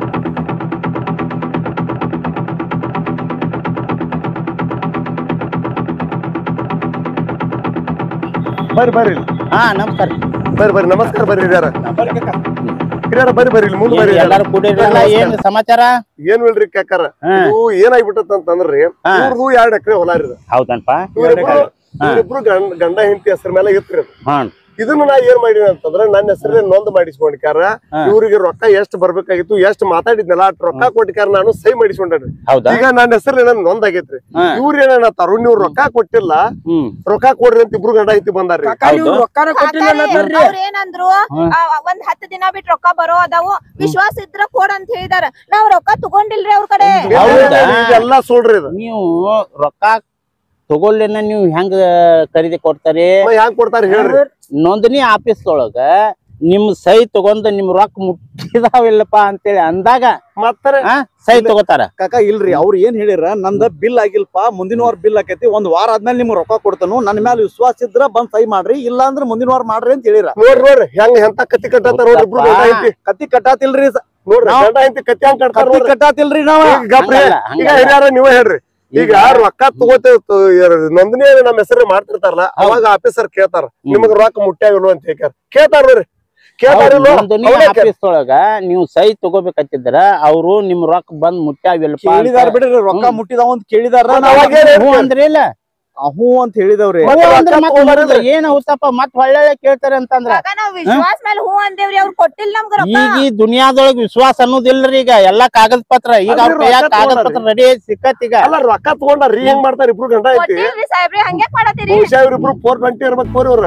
ಬರ್ರಿ ಬರ್ರಿ ಇಲ್ಲಿ. ಹಾ ನಮಸ್ಕಾರ ಬರ್ರಿ ಬರ್ರಿ ನಮಸ್ಕಾರ ಬರ್ರಿ ಹಿರಿಯರ ಹಿರಿಯರ ಬರ್ರಿ ಬರ್ರಿ ಇಲ್ಲಿ ಮುಂದ್ ಬರ್ರಿ ಹಿರಿಯರ. ಎಲ್ಲಾರು ಕೂಡಿರಲ್ಲ ಏನ್ ಸಮಾಚಾರ ಏನ್ ಇಲ್ರಿ ಕಾಕಾರ ಹಾ. ಇದು ಏನಾಗ್ಬಿಟ್ಟತ್ ಅಂತಂದ್ರಿ ಹಾ. ಇವ್ರದು ಎರಡ್ ಎಕರೆ ಹೊಲ ರೀ ಇದು. ಹೌದನ್ಪ ಇವ್ರಿಬ್ರು ಇವ್ರಿಬ್ರು ಗಂಡ ಗಂಡ ಹೆಂಡತಿ ಹೆಸರ ಮೇಲೆ ಇತ್ರಿ ಅದು. ಹಾ ಇದನ್ನ ನಾ ಏನ್ ಮಾಡೀನಿ ಅಂತಂದ್ರ ನನ್ನ ಹೆಸರೇ ನೊಂದ್ ಮಾಡಿಸ್ಕೊಂಡ್ಕಾರ ಹಾ. ಇವ್ರಿಗೆ ರೊಕ್ಕ ಎಷ್ಟ್ ಬರ್ಬೇಕಾಗಿತ್ತು ಎಷ್ಟ್ ಮಾತಾಡಿದ್ನಲ್ಲ ಅಷ್ಟ್ ರೊಕ್ಕ ಕೊಟ್ಟಿಕಾರ ನಾನು ಸೈ ಮಾಡಿಸ್ಕೊಂಡ್ರಿ ಹೌದಾ ಈಗ ನನ್ನ ಹೆಸರು ನನ್ ನೊಂದಾಗೈತ್ರಿ ಹಾ. ಇವ್ರ ಏನೇನತ್ತಾರು ನೀವು ರೊಕ್ಕ ಕೊಟ್ಟಿಲ್ಲ ಹ್ಮ್ ರೊಕ್ಕ ಕೊಡ್ರಿ ಅಂತ ಇಬ್ರು ಗಂಡ ಐತಿ ಬಂದಾರ್ರಿ ಕಾಕ ನೀವು ಹೌದು. ರೊಕ್ಕನ ಕೊಟ್ಟಿಲ್ಲ ಅನ್ನತ್ತೀರಿ. ಅವ್ರ ಏನಂದ್ರು ಹ್ಮ್. ಆ, ಒಂದ್ ಹತ್ತು ದಿನ ಬಿಟ್ಟು ರೊಕ್ಕ ಬರೋ ಅದಾವು ವಿಶ್ವಾಸ ಇದ್ರ ಕೊಡ್ ಅಂತ ಹೇಳಿದಾರ ನಾವ್ ರೊಕ್ಕ ತಗೊಂಡಿಲ್ರಿ ಅವ್ರ ಕಡೆ ಹೌದಾ? ಇದೆಲ್ಲ ಸುಳ್ರಿ ಇದು ನೀವು ರೊಕ್ಕ ತಗೊಳ್ಳೇನ ನೀವು ಹೆಂಗ ಖರೀದಿ ಕೊಡ್ತಾರಿ ಹ್ಯಾಂಗ್ ಕೊಡ್ತಾರ ಹೇಳ್ರಿ ನೋಂದಣಿ ಆಫೀಸ್ ಒಳಗ ನಿಮ್ ಸೈ ತಗೊಂಡ್ ನಿಮ್ ರೊಕ್ಕ ಮುಟ್ಟಿದಾವಿಲ್ಲಪ್ಪ ಅಂತೇಳಿ ಅಂದಾಗ ಮತ್ತರ ಆ, ಸೈ ತಗೋತಾರ ಕಾಕ ಇಲ್ರಿ ಅವ್ರ ಏನ್ ಹೇಳಿರ ನಂದ ಬಿಲ್ ಆಗಿಲ್ಪ ಮುಂದಿನ ವಾರ ಬಿಲ್ ಆಕೈತಿ ಒಂದ್ ವಾರ ಆದ್ಮೇಲೆ ನಿಮ್ಗೆ ರೊಕ್ಕ ಕೊಡ್ತಾನು ನನ್ನ ಮೇಲೆ ವಿಶ್ವಾಸ ಇದ್ರ ಬಂದ್ ಸಹಿ ಮಾಡ್ರಿ ಇಲ್ಲ ಅಂದ್ರೆ ಮುಂದಿನ ವಾರ ಮಾಡ್ರಿ ಅಂತ ಹೇಳಿರ ನೋಡ್ರಿ ನೋಡ್ರಿ ಹೆಂಗ್ ಎಂತ ಕತ್ತಿ ಕಟ್ಟತ್ತಾರ ನೋಡ್ರಿ ಇಬ್ರು ಗಂಡ ಐತಿ ಕತ್ತಿ ಕಟ್ಟಾತಿಲ್ರಿ ಸ- ನೋಡ್ರಿ ನಾವ್- ಗಂಡ ಐತಿ ಕತ್ತಿ ಹಂಗ್ ಕಟ್ತಾರ ಕತ್ತಿ ನೋಡ್ರಿ ಕಟ್ಟಾತಿಲ್ರಿ ನಾವ ಈಗ ಗಪ್ರಿ ಹಂಗಲ್ಲ, ಈಗ ಹಂಗಲ್ಲ. ಹಿರಿಯರ ನೀವೇ ಹೇಳ್ರಿ ಈಗ ರೊಕ್ಕ ತಗೋತೇವ್ ನೋಂದಣಿ ನಮ್ಮ ಹೆಸರು ಮಾಡ್ತಿರ್ತಾರಲ್ಲ ಅವಾಗ ಆಫೀಸರ್ ಕೇಳ್ತಾರ ನಿಮಗ್ ರೊಕ್ಕ ಮುಟ್ಟ್ಯಾವಿಲ್ವ ಅಂತ ಹೇಳ್ತಾರ ಕೇಳ್ತಾರ ನೋಡ್ರಿ ಕೇಳ್ತಾರಿಲ್ವ ನೋಂದಣಿ ಅವ್ರೇ ಕೇಳ್ತಾರ. ಆಫೀಸ್ ಒಳಗ ನೀವು ಸಹಿ ತಗೋಬೇಕತ್ತಿದ್ರ ಅವರು ನಿಮ್ ರೊಕ್ಕ ಬಂದ್ ಮುಟ್ಟಾವಿಲ್ಲಪ್ಪ ಕೇಳಿದಾರ ಬಿಡ್ರಿ ರೊಕ್ಕ ಹ್ಮ್. ಮುಟ್ಟಿದಾವ ಅಂತ ಕೇಳಿದಾರ ಮತ್ತ್ ನಾವ್ ಅವಾಗ ಏನ್ ಹ್ಞೂ ಹೇಳ್ತೀರಿ? ಅಂದ್ರಿ ಇಲ್ಲ ಹ್ಞೂ ಅಂತ ಹೇಳಿದವ್ರಿ ಮತ್ತೆ ಹ್ಞೂ ಅಂದ್ರೆ ರೊಕ್ಕ ಮತ್ತ್ ತಗೊಂಬಾರಿಲ್ಲ. ಹುಡುಗ್ರು ಏನ್ ಹುತ್ತಪ್ಪ ಮತ್ ಹೊಳ್ಳೆ ಕೇಳ್ತಾರೆ ಅಂತಂದ್ರ ಆಗ ನಾವ್ ವಿಶ್ವಾಸ ಮೇಲೆ ಹೂ ಅಂದೇವ್ರಿ ಅವ್ರು ಕೊಟ್ಟಿಲ್ಲ ನಮ್ಗ ರೊಕ್ಕ ಈಗ ಈ ದುನಿಯಾದೊಳಗ ವಿಶ್ವಾಸ ಅನ್ನೋದಿಲ್ರಿ ಈಗ ಎಲ್ಲಾ ಕಾಗದ ಪತ್ರ ಈಗ ಅವ್ರ ಅಲ್ರಿ, ಕೈಯಾಗ ರೊಕ್ಕ ಕಾಗದ ತಗೊಂಡಾರಿ. ಪತ್ರ ರೆಡಿ ಸಿಕ್ಕತ್ ಈಗ ಅಲ್ಲ ರೊಕ್ಕ ತಗೊಂಡಾರ್ರಿ ಹೆಂಗ್ ಮಾಡ್ತಾರ ಇಬ್ರು ಗಂಡ ಐತಿ ಕೊಟ್ಟಿಲ್ರಿ ಸಾಹೇಬ್ರಿ ಹಂಗೆ ಮಾಡತ್ತೀರಿ ಬಹುಶಃ ಇವ್ರಿಬ್ರು ಫೋರ್ ಟ್ವೆಂಟಿ ಇರ್ಬೇಕು ಫೋರ್ ಇವ್ರ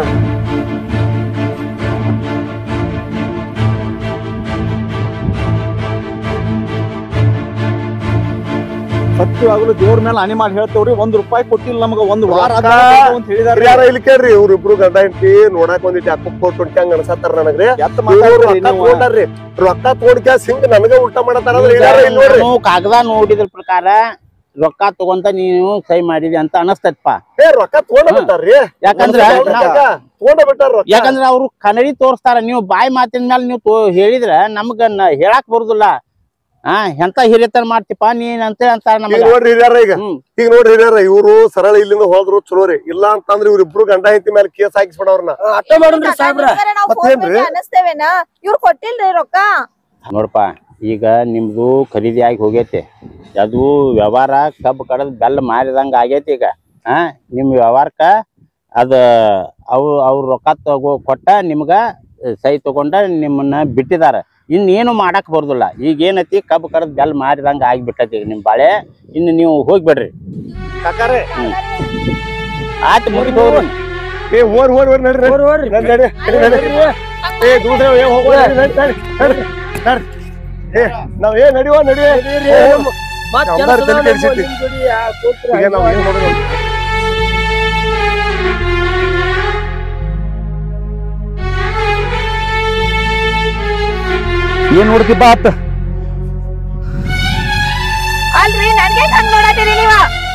ಸತ್ಯವಾಗ್ಲೂ ದೇವ್ರ ಮೇಲೆ ಹನಿ ಮಾಡಿ ಹೇಳ್ತೇವ್ರಿ ಒಂದ್ ರೂಪಾಯಿ ಕೊಟ್ಟಿಲ್ಲ ನಮಗ ಒಂದ್ ವಾರ ಆದ್ಮೇಲೆ ರೊಕ್ಕ- ಕೊಡ್ತೇವ್ ಅಂತ ಹೇಳಿದಾರ ಯಾರ ಇಲ್ಲಿ ಕೇಳ್ರಿ ಇವ್ರಿಬ್ರು ಗಂಡ ಹೆಂಡತಿ ನೋಡಾಕ್ ಒಂದಿಟ್ಟು ಯಾಕೋ ಫೋರ್ ಟ್ವೆಂಟಿ ಹಂಗ ಅನ್ಸತ್ತಾರ ನನಗ್ರಿ ಎತ್ತ ಇವ್ರು ಮಾತಾಡ್ರಿ ರೊಕ್ಕ ನೀವು ತಗೊಂಡಾರ್ರಿ ರೊಕ್ಕ ತಗೊಂಡ್ಕ ಸಿಂಗ್ ನನಗ ಉಲ್ಟಾ ಮಾಡತಾರ ಅಂದ್ರೆ ಇಲ್ಲಾರ ಇಲ್ಲಿ ನೋಡ್ರಿ ನಾನು ಕಾಗದ ನೋಡಿದ್ರ ಪ್ರಕಾರ ರೊಕ್ಕ ತಗೊಂತ ನೀನು ಸಹಿ ಮಾಡಿದಿ ಅಂತ ಅನಸ್ತೈತಪ್ಪ ಏ ರೊಕ್ಕ ತಗೊಂಡ ಬಿಟ್ಟಾರ್ರಿ ಯಾಕಂದ್ರ ನಾವ್- ತಗೊಂಡ ಬಿಟ್ಟಾರ ರೊಕ್ಕ ಯಾಕಂದ್ರ ಅವ್ರು ಕನ್ನಡಿ ತೋರಿಸ್ತಾರ ನೀವು ಬಾಯಿ ಮಾತಿನ ಮೇಲೆ ನೀವು ತೋ- ಹೇಳಿದ್ರ ನಮ್ಗ ನ- ಹೇಳಾಕ್ ಬರುದಿಲ್ಲ ಹಾ ಎಂತ ಹಿರಿತನ ಮಾಡ್ತಿಪ್ಪ ನೀನ್ ಅಂತ ಅಂತಾರ ಈಗ ನಮಗ ನೋಡ್ರಿ ಹಿರಿಯಾರ ಈಗ ಹ್ಮ್ ಈಗ ನೋಡ್ರಿ ಹಿರಿಯಾರ ಇವ್ರು ಸರಳ ಇಲ್ಲಿಂದ ಹೋದ್ರು ಚಲೋ ರೀ ಇಲ್ಲ ಅಂತಂದ್ರ ಇವ್ರಿಬ್ರು ಗಂಡ ಹೆಂಡತಿ ಮೇಲೆ ಕೇಸ್ ಹಾಕಿಸ್ಬಿಡವ್ರನ್ನ ಅಟ್ಟ ಮಾಡೋಣ್ರಿ ಸಾಹೇಬ್ರ ನಾವು ಮತ್ತೇನ್ರಿ? ಅನಸ್ತೇವೇನ ಇವ್ರು ಕೊಟ್ಟಿಲ್ರಿ ರೊಕ್ಕ ನೋಡಪ್ಪ ಈಗ ನಿಮ್ದು ಖರೀದಿ ಆಗಿ ಹೋಗೈತಿ ಅದು ವ್ಯವಹಾರ ಕಬ್ಬು ಕಡದ್ ಬೆಲ್ಲ ಮಾರಿದಂಗ ಆಗೈತಿ ಈಗ ಹಾ ನಿಮ್ ವ್ಯವಹಾರಕ್ಕ ಅದ ಅವ್ ಅವ್ರ ರೊಕ್ಕ ತಗೋ ಕೊಟ್ಟ ನಿಮ್ಗ ಸಹಿ ತಗೊಂಡ ನಿಮ್ಮನ್ನ ಬಿಟ್ಟಿದಾರ ಇನ್ನೇನು ಮಾಡಕ್ ಬರುದಿಲ್ಲ ಈಗ ಏನೈತಿ ಕಬ್ಬು ಕಡದ್ ಬೆಲ್ಲ ಮಾರಿದಂಗ ಆಗಿಬಿಟ್ಟೈತಿ ಈಗ ನಿಮ್ ಬಾಳೆ ಇನ್ನು ನೀವು ಹೋಗ್ಬೇಡ್ರಿ ಕಾಕಾರೆ ಆಯ್ತು ಮುಗಿದ್ ಹೋಗ್ರಿ ಏ ಓರ್ ಓರ್ ಓರ್ ನಡ್ರಿ ಹೋರಿ ಹೋರಿ ನಡಿ, ನಡಿ, ನಡಿ, ನಡಿ. ಏ ದೂಡ್ರೆ ಏ ಹೋಗೋಣ ನಡಿ, ನಡಿ, ನಡಿ, ನಡಿ, ನಡಿ. ಏ ನಾವ್ ಏ ನಡಿವ ನಡಿ ಏ, ಮತ್ತ್ ನಮ್ದಾರ್ ಕೆಲಸ ತಲೆ ಅದಾವ ಕೆಡ್ಸೈತಿ. ನಿಮ್ ಜೋಡಿ, ಆ, ಕೂತ್ರೆ ಈಗ ನಾವ್ ಏನ್ ಮಾಡೋದು ಏನ್ ನೋಡ್ತಿ ಬಾ ಅತ್ತ ಅಲ್ರಿ ನನ್ಗೆ ಹಂಗ್ ನೋಡತ್ತೀರಿ ನೀವ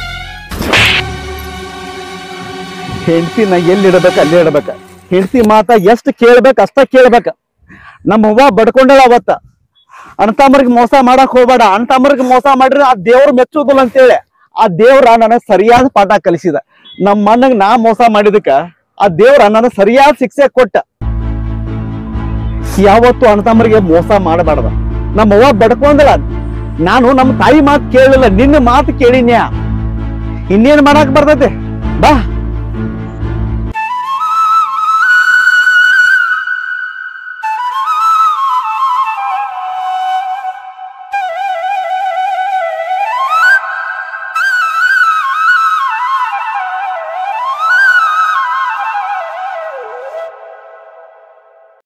ಹೆಂಡತಿ ನಾ ಎಲ್ಲಿ ಇಡಬೇಕ ಅಲ್ಲಿ ಇಡಬೇಕ ಹೆಂಡತಿ ಮಾತ ಎಷ್ಟ್ ಕೇಳ್ಬೇಕ ಅಷ್ಟ ಕೇಳ್ಬೇಕ ನಮ್ಮ ಅವ್ವ ಬಡ್ಕೊಂಡಳ ಅವತ್ತ ಅಣ್ತಮ್ಮರಿಗೆ ಮೋಸ ಮಾಡಕ್ ಹೋಗ್ಬೇಡ ಅಣ್ತಮ್ಮರಿಗೆ ಮೋಸ ಮಾಡ್ರಿ ಆ ದೇವ್ರ ಮೆಚ್ಚುದಿಲ್ಲ ಅಂತೇಳಿ ಆ ದೇವ್ರ ನನಗ್ ಸರಿಯಾದ ಪಾಠ ಕಲಿಸಿದ ನಮ್ಮ ಮಣ್ಣಗ್ ನಾ ಮೋಸ ಮಾಡಿದಕ್ಕ ಆ ದೇವ್ರ ನನಗ್ ಸರಿಯಾದ ಶಿಕ್ಷೆ ಕೊಟ್ಟ ಯಾವತ್ತು ಅಣ್ತಮ್ಮರಿಗೆ ಮೋಸ ಮಾಡಬಾರ್ದ ನಮ್ಮ ಅವ್ವ ಬಡ್ಕೊಂಡಳ ನಾನು ನಮ್ಮ ತಾಯಿ ಮಾತು ಕೇಳಲಿಲ್ಲ ನಿನ್ನ ಮಾತು ಕೇಳಿನ್ಯಾ ಇನ್ನೇನ್ ಮಾಡಕ್ ಬರ್ತೈತೆ ಬಾ